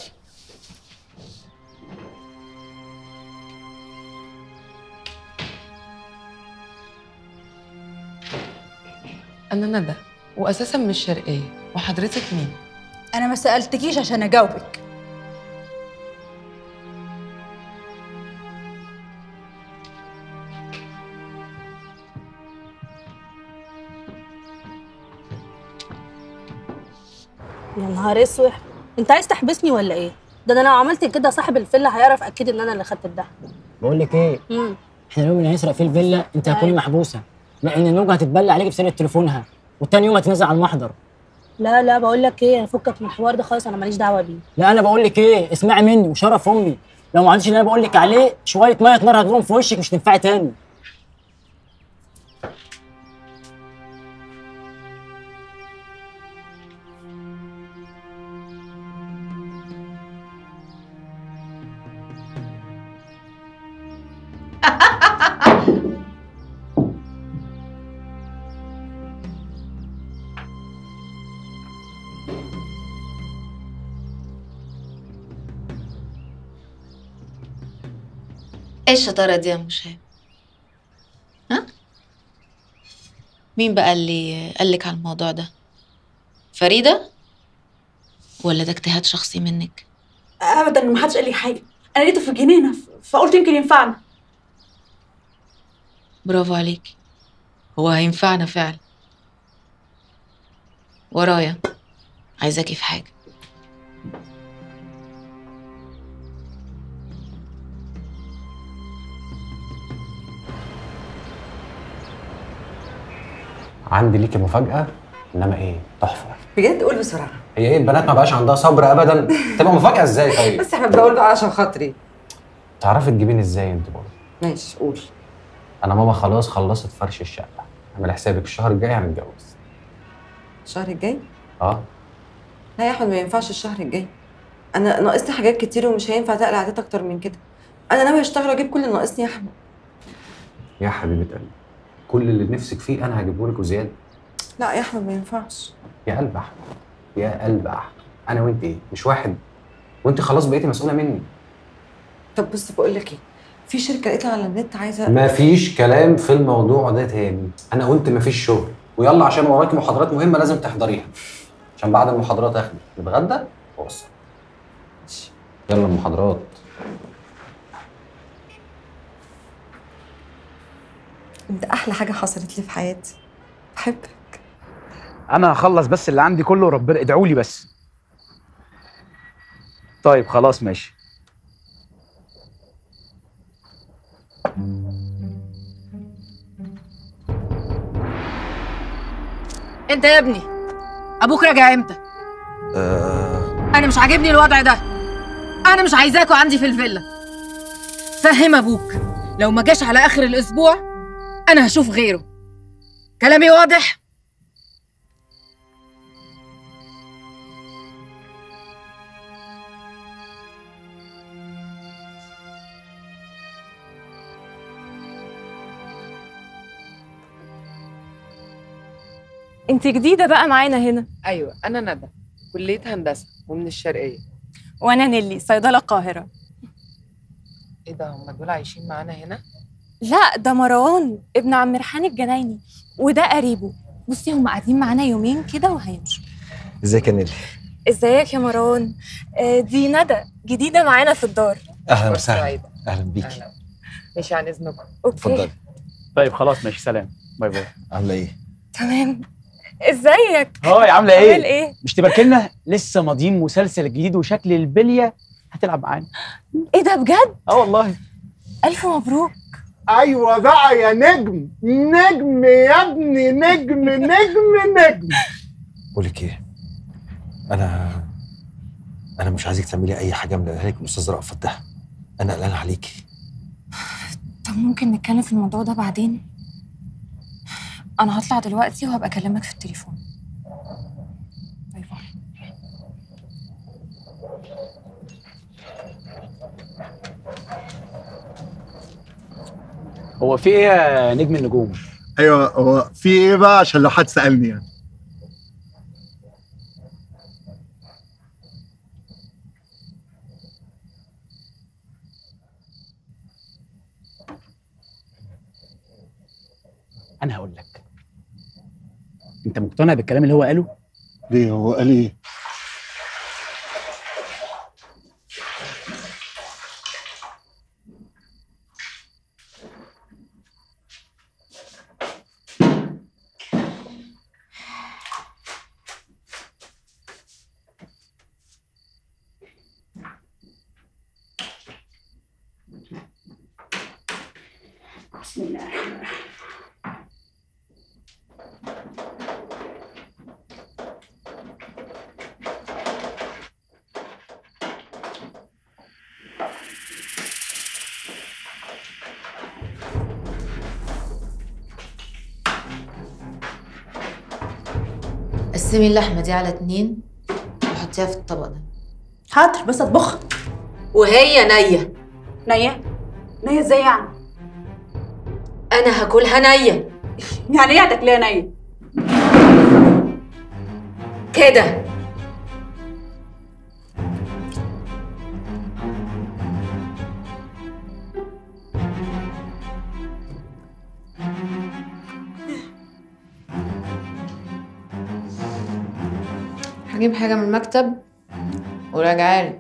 أنا ندى وأساسا مش شرقية وحضرتك مين؟ انا ما سالتكيش عشان اجاوبك يا نهار اسود انت عايز تحبسني ولا ايه ده انا لو عملت كده صاحب الفيلا هيعرف اكيد ان انا اللي خدت الدهب بقول لك ايه امم احنا اليوم اللي هنسرق فيه الفيلا انت هتكوني أيوة. محبوسه لان النوجه هتتبلى عليك بسرقه تليفونها والتاني يوم هتنزل على المحضر لا لا بقول لك ايه فكك من الحوار ده خالص انا ماليش دعوه بيه لا انا بقول لك ايه اسمعي مني وشرف امي لو ما عملتش اللي انا بقول لك عليه شويه ميه نار هتضرب في وشك مش تنفعي تاني ايه الشطارة دي يا مشاهد؟ ها؟ مين بقى اللي قالك على الموضوع ده؟ فريدة؟ ولا ده اجتهاد شخصي منك؟ ابدا ما حدش قال لي حاجه انا لقيته في الجنينه ف- فقلت يمكن ينفعنا برافو عليكي هو هينفعنا فعلا ورايا عايزاكي في حاجة عندي ليكي مفاجاه انما ايه تحفه بجد قول بسرعه هي ايه البنات ما بقاش عندها صبر ابدا تبقى مفاجاه ازاي طيب بس احنا بقول بقى عشان خاطري تعرفي تجيبيني ازاي انت برضه ماشي قول انا ماما خلاص خلصت فرش الشقه اعمل حسابك الشهر الجاي هنتجوز الشهر الجاي اه لا يا احمد ما ينفعش الشهر الجاي انا ناقصني حاجات كتير ومش هينفع تقلع عادات اكتر من كده انا ناوي اشتغل واجيب كل اللي ناقصني يا احمد يا حبيبه قلبي كل اللي نفسك فيه انا هجيبه لك وزياده لا يا احمد ما ينفعش يا قلب احمد يا قلب احمد انا وانت ايه مش واحد وانت خلاص بقيتي مسؤوله مني طب بص بقول لك ايه في شركه لقيتها على النت عايزه مفيش كلام في الموضوع ده تاني انا قلت مفيش شغل ويلا عشان وراكي محاضرات مهمه لازم تحضريها عشان بعد المحاضرات اخدك نتغدى واوصل يلا المحاضرات انت احلى حاجه حصلت لي في حياتي بحبك انا هخلص بس اللي عندي كله وربنا ادعوا لي بس طيب خلاص ماشي انت يا ابني ابوك راجع امتى انا مش عاجبني الوضع ده انا مش عايزاكوا عندي في الفيلا فهم ابوك لو ما جاش على اخر الاسبوع انا هشوف غيره كلامي واضح انت جديده بقى معانا هنا ايوه انا ندى كليه هندسه ومن الشرقيه وانا نيلي صيدله القاهره ايه ده هم دول عايشين معانا هنا لا ده مروان ابن عم ريحان الجنايني وده قريبه بصي هم قاعدين معانا يومين كده وهيمشوا ازيك يا نيلي ازيك يا مروان آه، دي ندى جديده معانا في الدار اهلا فرصة وسهلا سعيدة. اهلا بيكي ماشي عن اذنكم اتفضلي طيب خلاص ماشي سلام باي باي عامله ايه تمام ازيك هاي عامله ايه عامل ايه مش تبارك لنا لسه ماضيين مسلسل جديد وشكل البليه هتلعب معانا ايه ده بجد اه والله الف مبروك ايوه بقى يا نجم نجم يا ابني نجم نجم نجم بقول لك ايه انا انا مش عايزك تعملي اي حاجه من اللي قالها لك الاستاذ رأفت ده انا قلقان عليكي طب ممكن نتكلم في الموضوع ده بعدين انا هطلع دلوقتي وهبقى اكلمك في التليفون باي باي هو في ايه يا نجم النجوم ايوه هو في ايه بقى عشان لو حد سالني يعني انا هقول لك انت مقتنع بالكلام اللي هو قاله ليه هو قال ايه بسم الله الرحمن الرحيم قسمي اللحمه دي على اتنين وحطيها في الطبق ده حاضر بس اطبخ وهي نيه نية نية ازاي يعني؟ انا هاكلها نيه يعني ايه هتاكليها نية؟ كده هجيب حاجة من المكتب وراجعالي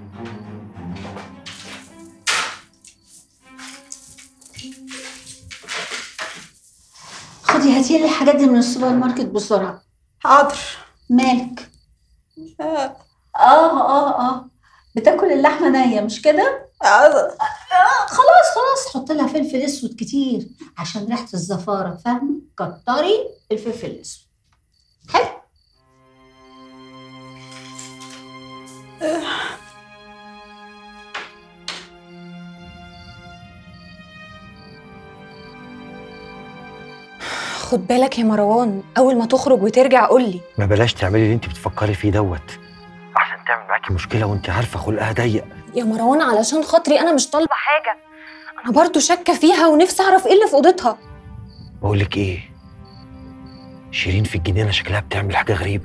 خدي هاتي لي الحاجات دي من السوبر ماركت بسرعة حاضر مالك؟ آه آه آه آه بتاكل اللحمة نية مش كده؟ آه آه خلاص خلاص تحط لها فلفل اسود كتير عشان ريحه الزفاره فاهمه كتري الفلفل الاسود خد بالك يا مروان اول ما تخرج وترجع قول لي ما بلاش تعملي اللي انت بتفكري فيه دوت عشان تعمل معاكي مشكله وانت عارفه خلقها ضيق يا مروان علشان خاطري انا مش طالبه حاجه انا برضو شاكه فيها ونفسي اعرف ايه اللي في اوضتها بقول لك ايه شيرين في الجنينه شكلها بتعمل حاجه غريبه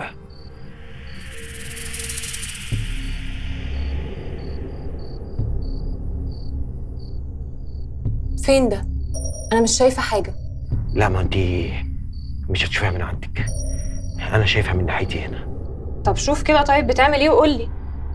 فين ده انا مش شايفه حاجه لا ما انت مش هتشوفيها من عندك انا شايفها من ناحيتي هنا طب شوف كده طيب بتعمل ايه وقول لي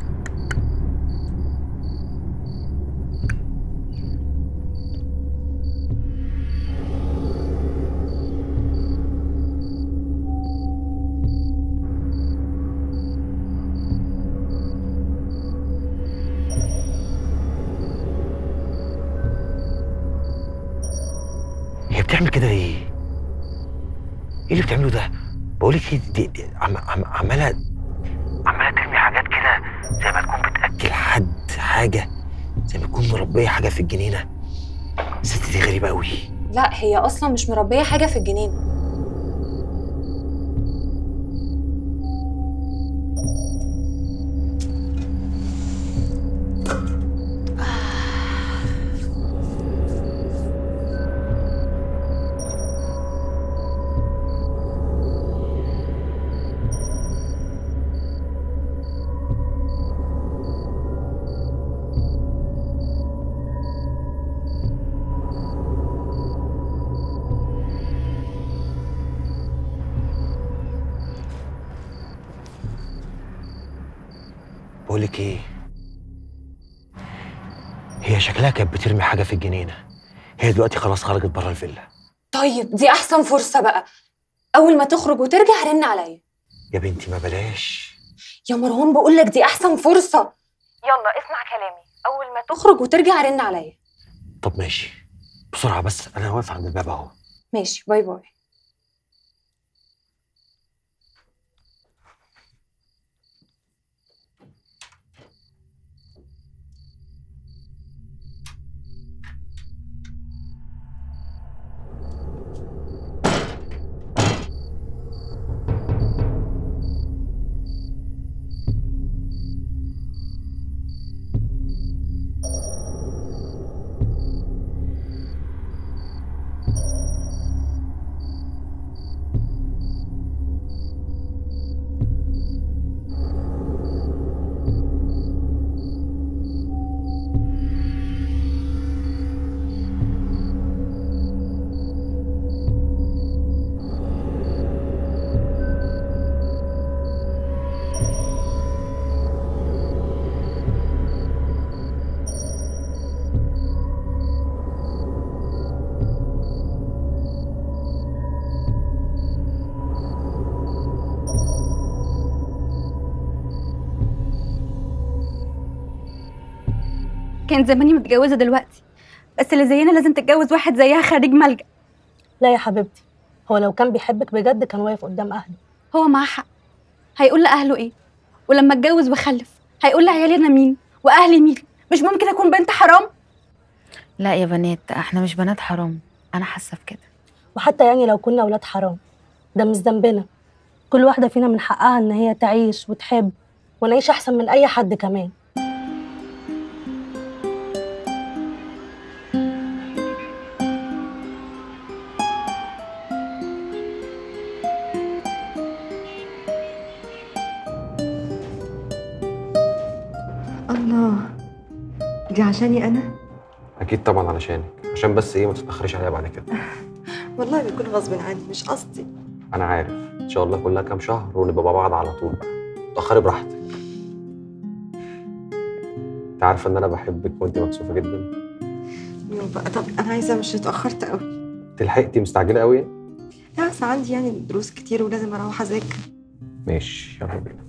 هي بتعمل كده ليه؟ ايه اللي بتعمله ده؟ بقول لك دي, دي عم عم عماله عماله ترمي حاجات كده زي ما تكون بتاكل حد حاجه زي ما تكون مربيه حاجه في الجنينه الست دي غريبه قوي لا هي اصلا مش مربيه حاجه في الجنينه بقول لك ايه هي شكلها كانت بترمي حاجه في الجنينه هي دلوقتي خلاص خرجت بره الفيلا طيب دي احسن فرصه بقى اول ما تخرج وترجع رن عليا يا بنتي ما بلاش يا مروان بقول لك دي احسن فرصه يلا اسمع كلامي اول ما تخرج وترجع رن عليا طب ماشي بسرعه بس انا واقف عند الباب اهو ماشي باي باي كان زماني متجوزه دلوقتي بس اللي زينا لازم تتجوز واحد زيها خريج ملجأ لا يا حبيبتي هو لو كان بيحبك بجد كان واقف قدام اهله هو معاه حق هيقول لاهله ايه ولما اتجوز واخلف هيقول لعيالي انا مين واهلي مين مش ممكن اكون بنت حرام لا يا بنات احنا مش بنات حرام انا حاسه بكده وحتى يعني لو كنا اولاد حرام ده مش ذنبنا كل واحده فينا من حقها ان هي تعيش وتحب ونعيش احسن من اي حد كمان الله دي عشاني انا اكيد طبعا علشانك عشان بس ايه ما تتاخريش عليا بعد كده والله بيكون غصب عني مش قصدي انا عارف ان شاء الله كلها كام شهر ونبقى مع بعض على طول بقى تاخري براحتك انت عارفه ان انا بحبك وانت مكسوفه جدا يوم بقى طب انا عايزه مش اتاخرت قوي انت لحقتي مستعجله قوي لا بس عندي يعني دروس كتير ولازم اروح اذاكر ماشي يلا بينا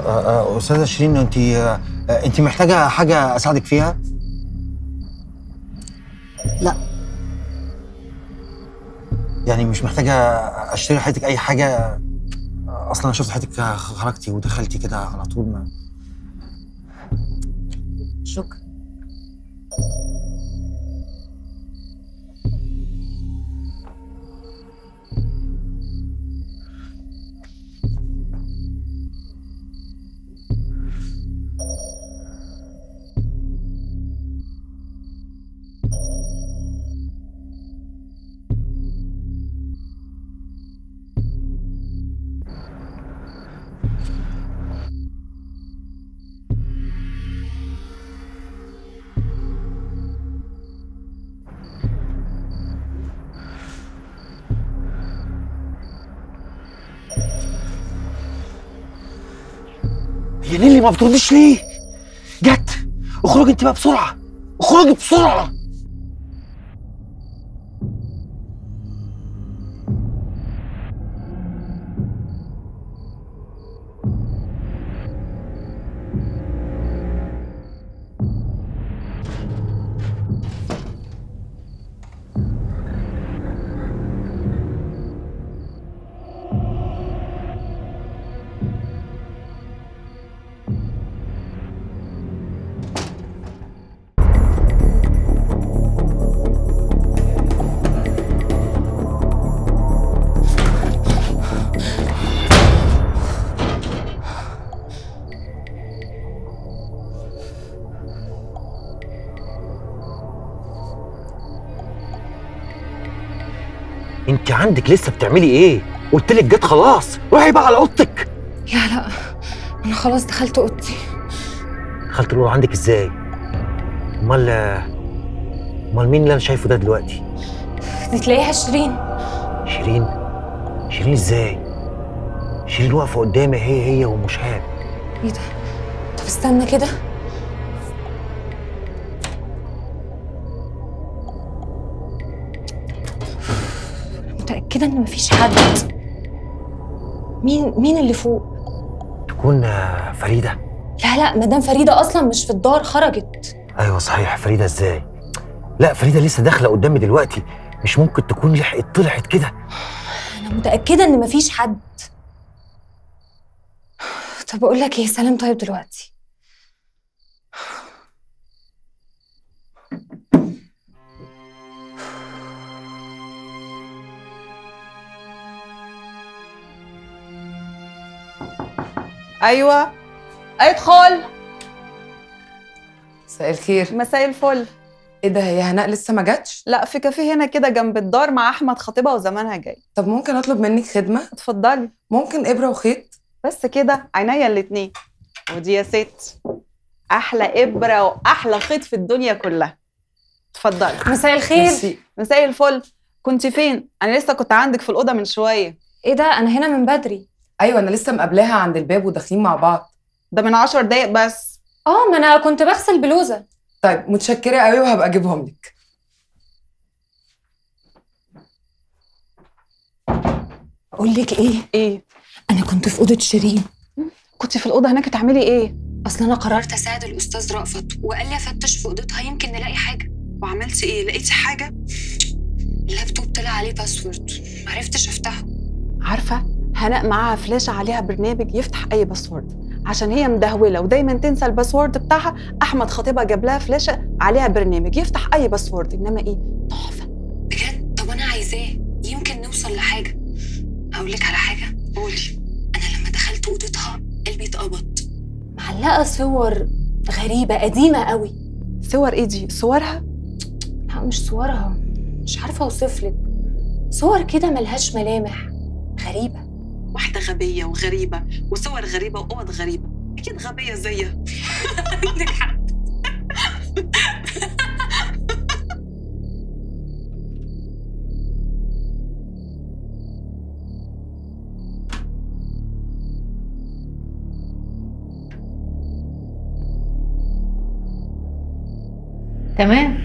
آه، آه، استاذه شيرين انت آه، آه، انت محتاجه حاجه اساعدك فيها لا يعني مش محتاجه اشتري حياتك اي حاجه اصلا انا شفت حياتك خرجتي ودخلتي كده على طول ما شكرا هي نيلي ما بتردش ليه؟ جت اخرجي انت بقى بسرعه اخرجي بسرعه انت عندك لسه بتعملي ايه؟ قلت لك جت خلاص روحي بقى على اوضتك لا لا انا خلاص دخلت اوضتي دخلت الاوضه عندك ازاي؟ امال امال مين اللي انا شايفه ده دلوقتي؟ دي تلاقيها شيرين شيرين شيرين ازاي؟ شيرين واقفه قدامي هي هي ومشهاب ايه ده طب استنى كده متأكدة إن مفيش حد مين مين اللي فوق؟ تكون آه، فريده لا لا مدام فريدة أصلا مش في الدار خرجت ايوه صحيح فريده ازاي؟ لا فريده لسه داخله قدامي دلوقتي مش ممكن تكون لحقت طلعت كده أنا متأكدة إن مفيش حد طب أقول لك إيه سلام طيب دلوقتي ايوه ادخل مساء الخير مساء الفل ايه ده هي هناء لسه ما جاتش لا في كافيه هنا كده جنب الدار مع احمد خطيبها وزمانها جاي طب ممكن اطلب منك خدمه اتفضلي ممكن ابره وخيط بس كده عينيا الاتنين ودي يا ست احلى ابره واحلى خيط في الدنيا كلها اتفضلي مساء الخير. ميرسي. مساء الفل كنت فين انا لسه كنت عندك في الاوضه من شويه ايه ده انا هنا من بدري ايوه انا لسه مقابلاها عند الباب وداخلين مع بعض ده من عشر دقايق بس اه ما انا كنت بغسل بلوزه طيب متشكره قوي وهبقى اجيبهم لك اقول لك ايه ايه انا كنت في اوضه شيرين كنت في الاوضه هناك تعملي ايه اصل انا قررت اساعد الاستاذ رأفت وقال لي افتش في اوضتها يمكن نلاقي حاجه وعملتي ايه لقيتي حاجه اللابتوب طلع عليه باسورد معرفتش افتحه عارفه هناء معاها فلاشه عليها برنامج يفتح اي باسورد عشان هي مدهوله ودايما تنسى الباسورد بتاعها احمد خطيبها جاب لها فلاشه عليها برنامج يفتح اي باسورد انما ايه بجد طب انا عايزاه يمكن نوصل لحاجه اقول لك على حاجه قولي انا لما دخلت اوضتها قلبي اتقبض معلقه صور غريبه قديمه قوي صور ايه دي صورها لا مش صورها مش عارفه اوصف لك صور كده ملهاش ملامح غريبه واحده غبيه وغريبه وصور غريبه واوض غريبه اكيد غبيه زيها عندك حق تمام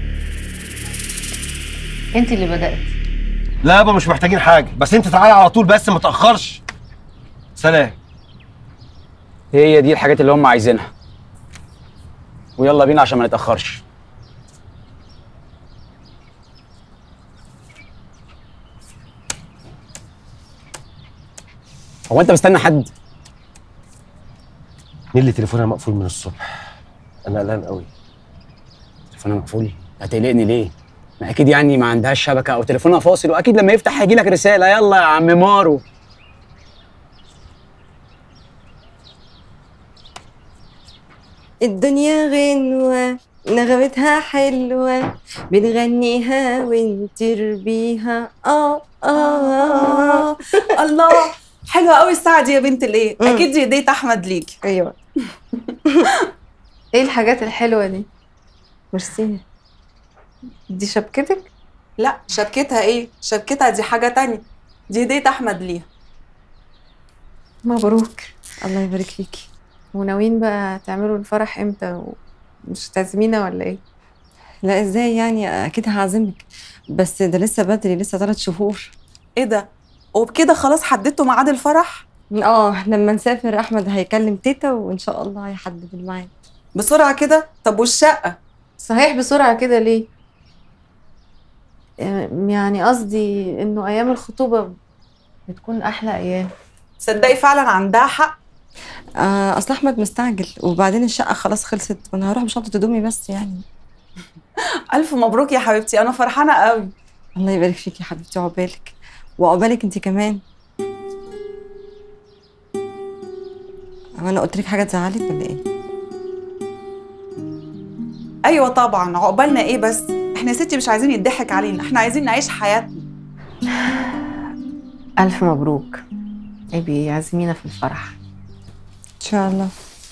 انت اللي بدأت لا يابا مش محتاجين حاجه بس انت تعالى على طول بس ما تاخرش سلام هي دي الحاجات اللي هم عايزينها ويلا بينا عشان ما نتاخرش هو انت مستني حد مين اللي تليفونها مقفول من الصبح انا قلقان قوي تليفونها مقفول هتقلقني ليه ما اكيد يعني ما عندهاش شبكه او تليفونها فاصل واكيد لما يفتح هيجي لك رساله يلا يا عم مارو الدنيا غنوة نغمتها حلوة بنغنيها ونطير بيها اه اه الله حلوه قوي الساعه دي يا بنت الايه مم. اكيد دي هديه احمد ليك ايوه ايه الحاجات الحلوه دي ميرسي دي شبكتك لا شبكتها ايه شبكتها دي حاجه تانية دي هديه احمد ليها مبروك الله يبارك فيكي وناويين بقى تعملوا الفرح امتى مش تعزمينا ولا ايه لا ازاي يعني اكيد هعزمك بس ده لسه بدري لسه ثلاث شهور ايه ده وبكده خلاص حددتوا ميعاد الفرح اه لما نسافر احمد هيكلم تيتا وان شاء الله هيحدد الميعاد بسرعه كده طب والشقه صحيح بسرعه كده ليه يعني قصدي انه ايام الخطوبه بتكون احلى ايام تصدقي فعلا عندها حق آه اصل احمد مستعجل وبعدين الشقه خلاص خلصت وانا هروح بشنطه هدومي بس يعني الف مبروك يا حبيبتي انا فرحانه قوي الله يبارك فيك يا حبيبتي عقبالك وعقبالك انت كمان هو انا قلت لك حاجه تزعلك ولا ايه ايوه طبعا عقبالنا ايه بس احنا يا ستي مش عايزين يضحك علينا احنا عايزين نعيش حياتنا الف مبروك ابي عزمينا في الفرح ان شاء الله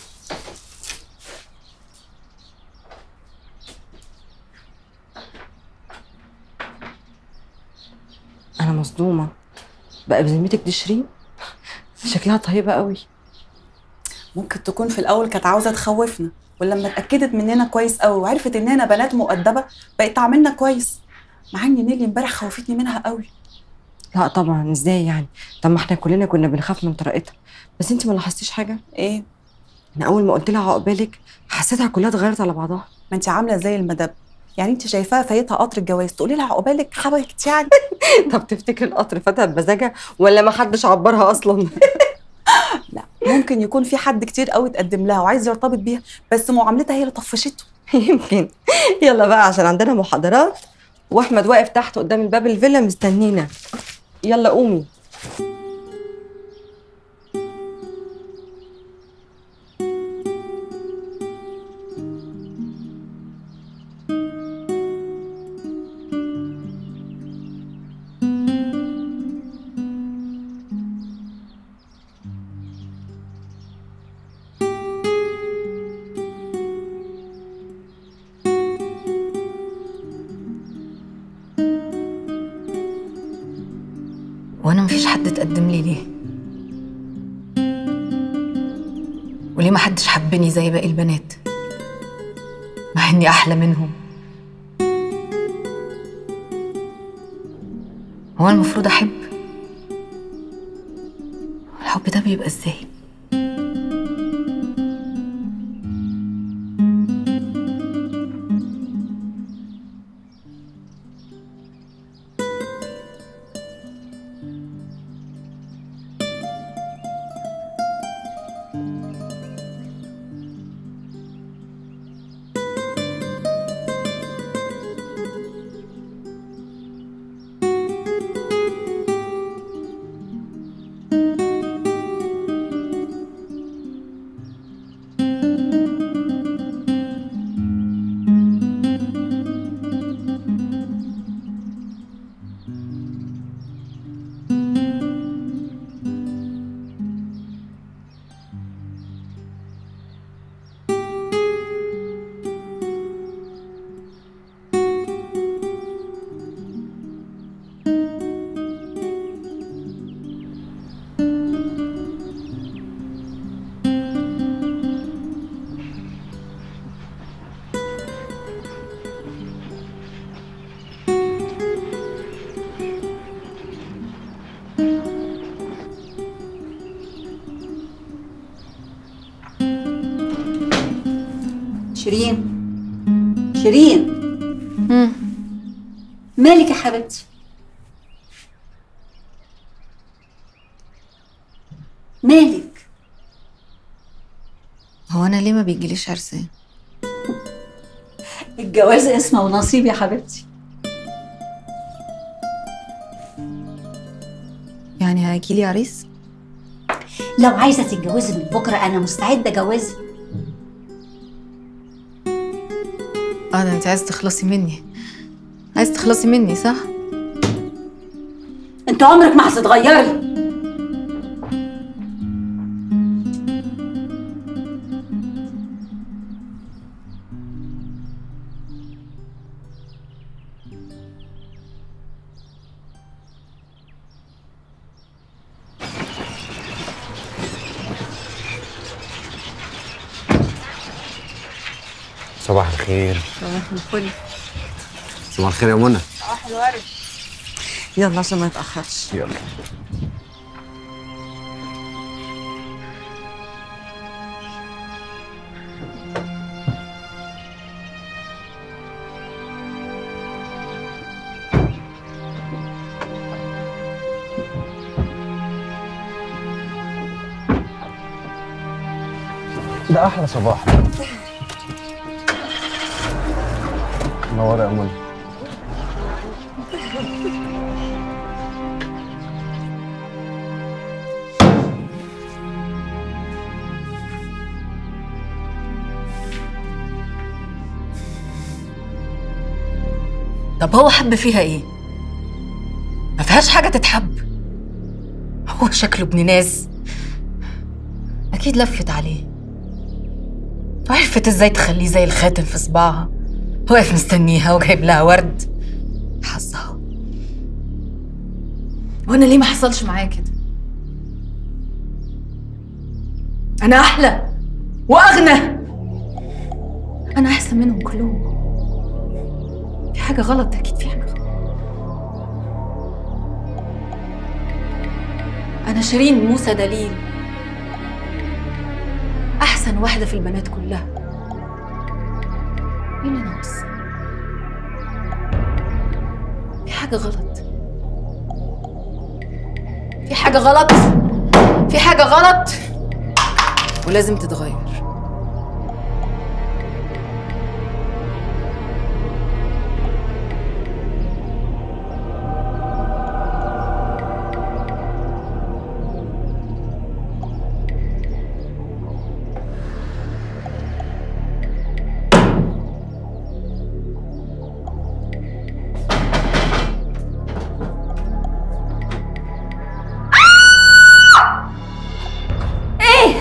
انا مصدومه بقى بذمتك دي شيرين شكلها طيبه قوي ممكن تكون في الاول كانت عاوزه تخوفنا ولما اتاكدت مننا كويس قوي وعرفت اننا بنات مؤدبه بقت تعاملنا كويس مع ان نيلي امبارح خوفتني منها قوي لا طبعا ازاي يعني طب ما احنا كلنا كنا بنخاف من طريقتها بس انت ما لاحظتيش حاجه ايه انا اول ما قلت لها عقبالك حسيتها كلها اتغيرت على بعضها ما انت عامله زي المدب يعني انت شايفاها فايتها قطر الجواز تقولي لها عقبالك حبكت يعني طب تفتكر القطر فاتها بمزاجها ولا ما حدش عبرها اصلا لا ممكن يكون في حد كتير قوي اتقدم لها وعايز يرتبط بيها بس معاملتها هي اللي طفشته يمكن يلا بقى عشان عندنا محاضرات واحمد واقف تحت قدام الباب الفيلا مستنينا يلا قومي وانا مفيش حد اتقدم لي ليه وليه ما حدش حبني زي باقي البنات مع اني احلى منهم هو أنا المفروض احب الحب ده بيبقى ازاي شيرين شيرين مالك يا حبيبتي مالك هو انا ليه ما بيجيليش عرسان الجواز اسمه ونصيب يا حبيبتي يعني هيجيلي عريس لو عايزه تتجوزي من بكره انا مستعده اجوزك اه ده انت عايزه تخلصي مني عايزه تخلصي مني صح انت عمرك ما هتتغيري صباح الخير صباح الفل صباح الخير يا منى صباح الورد يلا عشان ما يتأخرش يلا ده احلى صباح منوره يا منى طب هو حب فيها ايه؟ ما فيهاش حاجة تتحب هو شكله ابن ناس أكيد لفت عليه وعرفت ازاي تخليه زي الخاتم في صباعها واقف مستنيها وجايب لها ورد حظها وانا ليه ما حصلش معايا كده انا احلى واغنى انا احسن منهم كلهم في حاجه غلط اكيد في حاجه غلط انا شيرين موسى دليل احسن واحده في البنات كلها ايه اللي ناقص في حاجه غلط في حاجه غلط في حاجه غلط ولازم تتغير ايه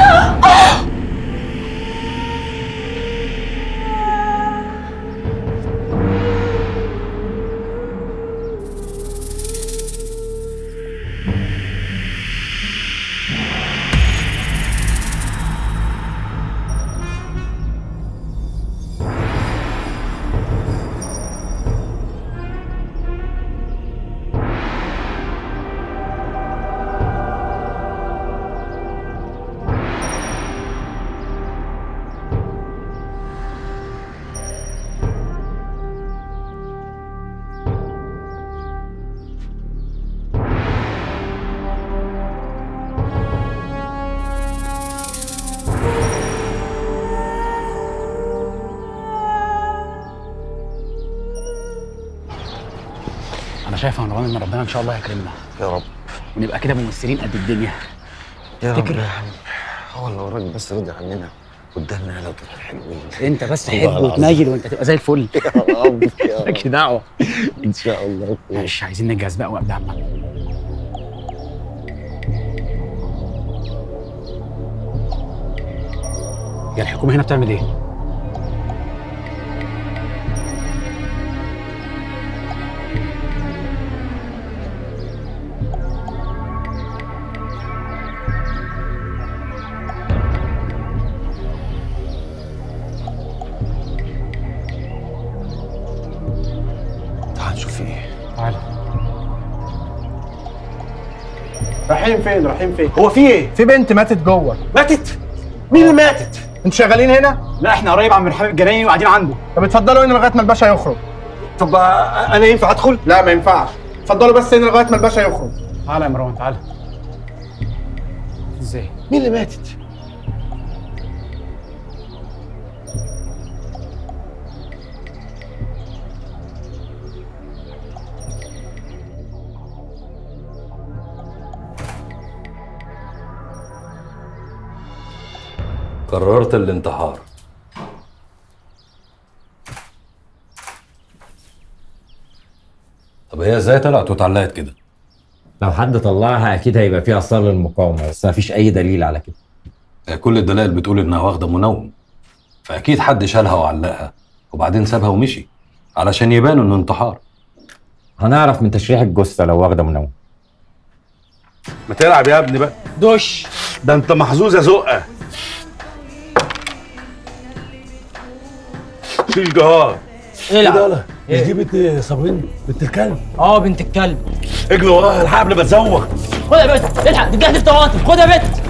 انا شايف يا مروان ان ربنا ان شاء الله يكرمنا يا رب ونبقى كده ممثلين قد الدنيا يا رب تفتكر؟ يا حبيبي هو اللي وراك بس رضي عننا قدامنا لو طلع حلوين انت بس والله حب العظيم. وتنيل وانت تبقى زي الفل يا رب يا رب مالكش دعوه ان شاء الله ماشي عايزين نجهز بقى وقبل عمك يا الحكومه هنا بتعمل ايه؟ تعال نشوف في ايه تعالى رايحين فين رايحين فين هو في ايه في بنت ماتت جوه ماتت مين اللي ماتت انتوا شغالين هنا؟ لا احنا قريب عم بنحب الجنايني وقاعدين عنده طب اتفضلوا هنا لغايه ما الباشا يخرج طب انا ينفع ادخل؟ لا ما ينفعش اتفضلوا بس هنا لغايه ما الباشا يخرج تعالى يا مروان تعالى ازاي؟ مين اللي ماتت؟ قررت الانتحار طب هي ازاي طلعت واتعلقت كده؟ لو حد طلعها اكيد هيبقى فيها اثار للمقاومه بس مفيش اي دليل على كده هي كل الدلائل بتقول انها واخده منوم فاكيد حد شالها وعلقها وبعدين سابها ومشي علشان يبان انه انتحار هنعرف من تشريح الجثه لو واخده منوم ما تلعب يا ابني بقى دش ده انت محظوظ يا زقه شيل جهار العب. ايه ده مش دي بنت صابرين بنت الكلب اه بنت الكلب اجري وراها الحق قبل ما تزوغ خد يا بت الحق دي جهز طماطم خد يا بت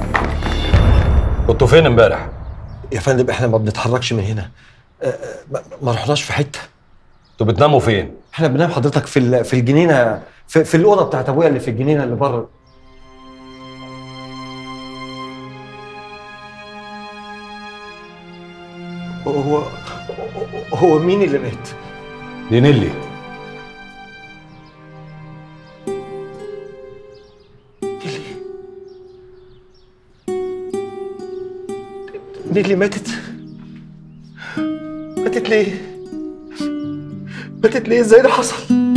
كنتوا فين امبارح؟ يا فندم احنا ما بنتحركش من هنا آه، آه، ما- ما رحناش في حته انتوا بتناموا فين؟ احنا بننام حضرتك في ال- في الجنينه في, في الاوضه بتاعت ابويا اللي في الجنينه اللي بره هو هو مين اللي مات؟ دي نيلي نيلي ماتت ماتت ليه؟ ماتت ليه؟ ازاي ده حصل؟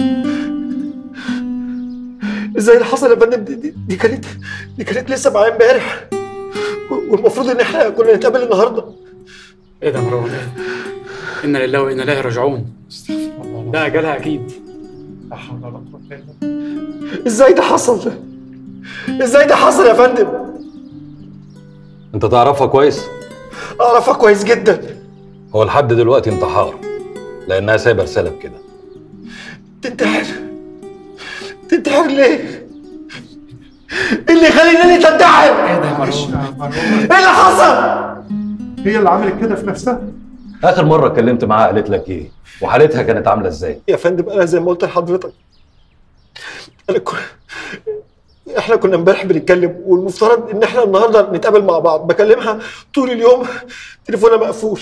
ازاي ده حصل يا فندم؟ دي, دي, دي كانت دي كانت لسه معايا امبارح و- والمفروض ان احنا كنا نتقابل النهارده ايه ده يا مروان ايه؟ انا لله وانا اليه راجعون ده اجلها اكيد لا حول ولا قوه الا بالله ازاي ده حصل؟ ازاي ده حصل يا فندم؟ انت تعرفها كويس؟ اعرفها كويس جدا هو لحد دلوقتي انتحار لانها سايبه رساله بكده تنتحر تنتحر ليه؟ ايه اللي يخلي نيلي تنتحر؟ ايه ده يا مروان؟ ايه اللي حصل؟ هي اللي عملت كده في نفسها اخر مره اتكلمت معاها قالت لك ايه؟ وحالتها كانت عامله ازاي؟ يا فندم انا زي ما قلت لحضرتك انا كن... احنا كنا امبارح بنتكلم والمفترض ان احنا النهارده نتقابل مع بعض بكلمها طول اليوم تليفونها مقفول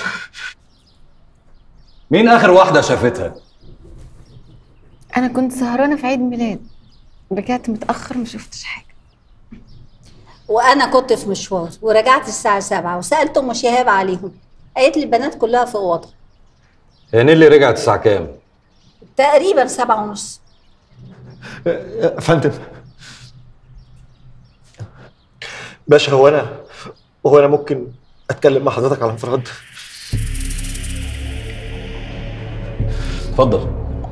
مين اخر واحده شافتها؟ انا كنت سهرانه في عيد ميلاد رجعت متاخر ما شفتش حاجه وانا كنت في مشوار ورجعت الساعه 7 وسالت ام شهاب عليهم قالت لي البنات كلها في اوضه هي نيلي رجعت الساعه كام؟ تقريبا سبعة ونص يا فندم باشا هو انا هو انا ممكن اتكلم مع حضرتك على انفراد اتفضل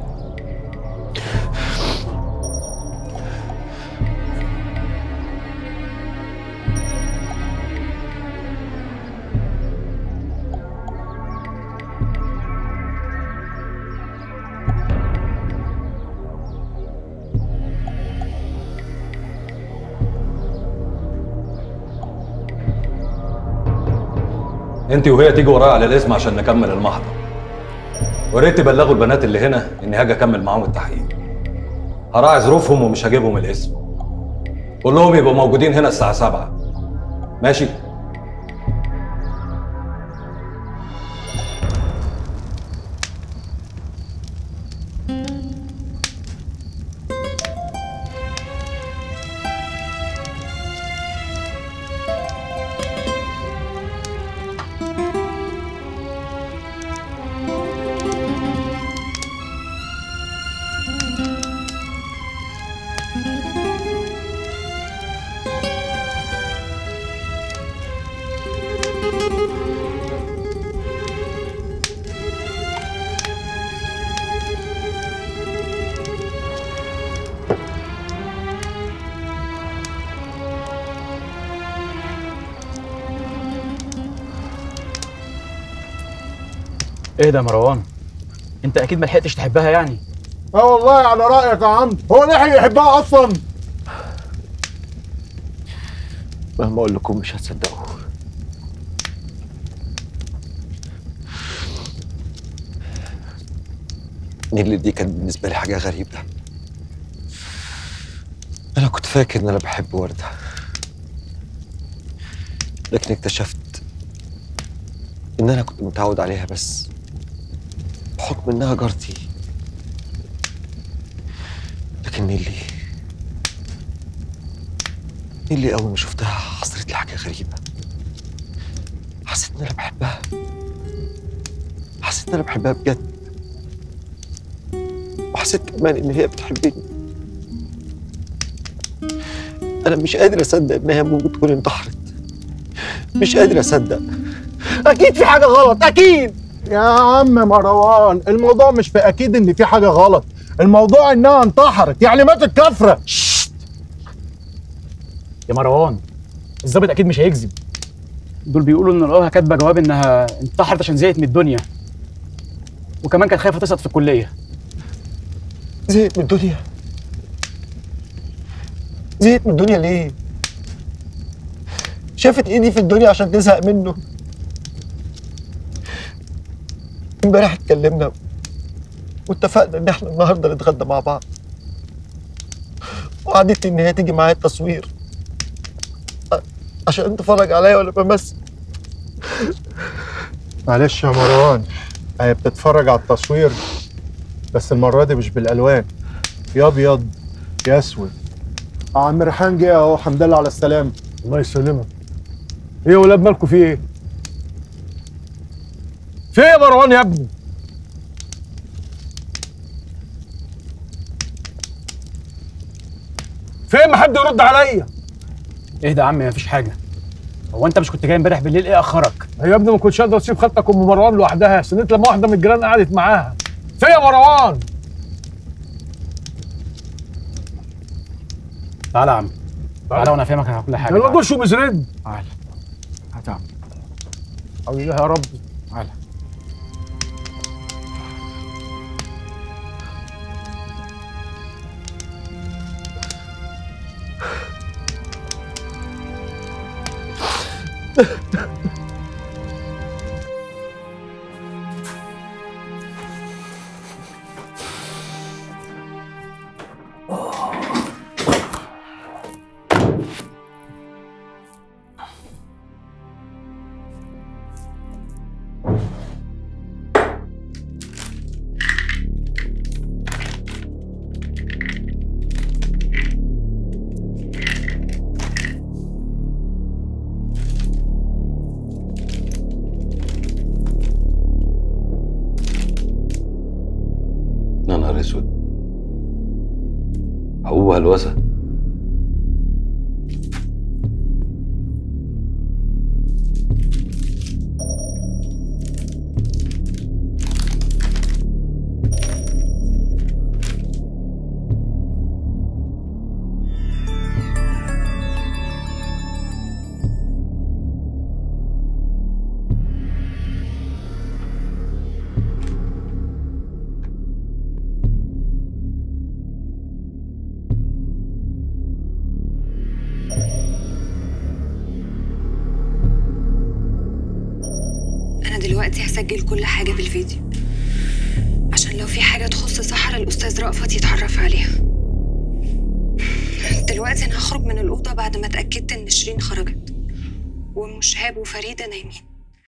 انت وهي تيجي ورايا على الاسم عشان نكمل المحضر وريت تبلغوا البنات اللي هنا اني هاجي اكمل معاهم التحقيق هراعي ظروفهم ومش هجيبهم الاسم قول لهم يبقوا موجودين هنا الساعه 7 ماشي ايه ده يا مروان انت اكيد ما لحقتش تحبها يعني اه والله على رايك يا عم هو لحق يحبها اصلا مهما اقول لكم مش هتصدقوا نيلي دي كانت بالنسبة لي حاجة غريبة أنا كنت فاكر إن أنا بحب وردة لكن اكتشفت إن أنا كنت متعود عليها بس بحكم إنها جارتي لكن نيلي نيلي أول ما شفتها حصلت لي حاجة غريبة حسيت إن أنا بحبها حسيت إن أنا بحبها بجد وحسيت كمان إن هي بتحبني أنا مش قادر أصدق إنها ممكن تكون انتحرت مش قادر أصدق اكيد في حاجه غلط اكيد يا عم مروان الموضوع مش في اكيد ان في حاجه غلط الموضوع انها انتحرت يعني ماتت كفره يا مروان الظابط اكيد مش هيكذب دول بيقولوا ان لقوها كاتبه جواب انها انتحرت عشان زهقت من الدنيا وكمان كانت خايفه تسقط في الكليه زهقت من الدنيا زهقت من الدنيا ليه؟ شافت ايدي في الدنيا عشان تزهق منه امبارح اتكلمنا واتفقنا ان احنا النهارده نتغدى مع بعض وعدتني ان هي تيجي معايا التصوير ع- عشان تتفرج عليا وانا بمثل معلش يا مروان هي بتتفرج على التصوير بس المره دي مش بالالوان يا ابيض يا اسود عم ريحان جه اهو الحمد لله على السلامه الله يسلمك ايه يا ولاد مالكوا في ايه؟ في ايه يا مروان يا ابني؟ فين ما حد يرد عليا اهدى يا عم مفيش حاجه هو انت مش كنت جاي امبارح بالليل ايه اخرك يا ابني ما كنتش اقدر اسيب خالتك ام مروان لوحدها استنيت لما واحده من الجيران قعدت معاها فين يا مروان تعالى يا عم تعالى وانا افهمك على كل حاجه يلا تعالى. دش ومزرد تعالى هات يا عم حول الله يا رب تعالى يا نهار اسود هو هلوسه أنا دلوقتي هسجل كل حاجة بالفيديو عشان لو في حاجة تخص سحر الأستاذ رأفت يتعرف عليها دلوقتي أنا هخرج من الأوضة بعد ما اتأكدت إن شيرين خرجت وأم شهاب وفريدة نايمين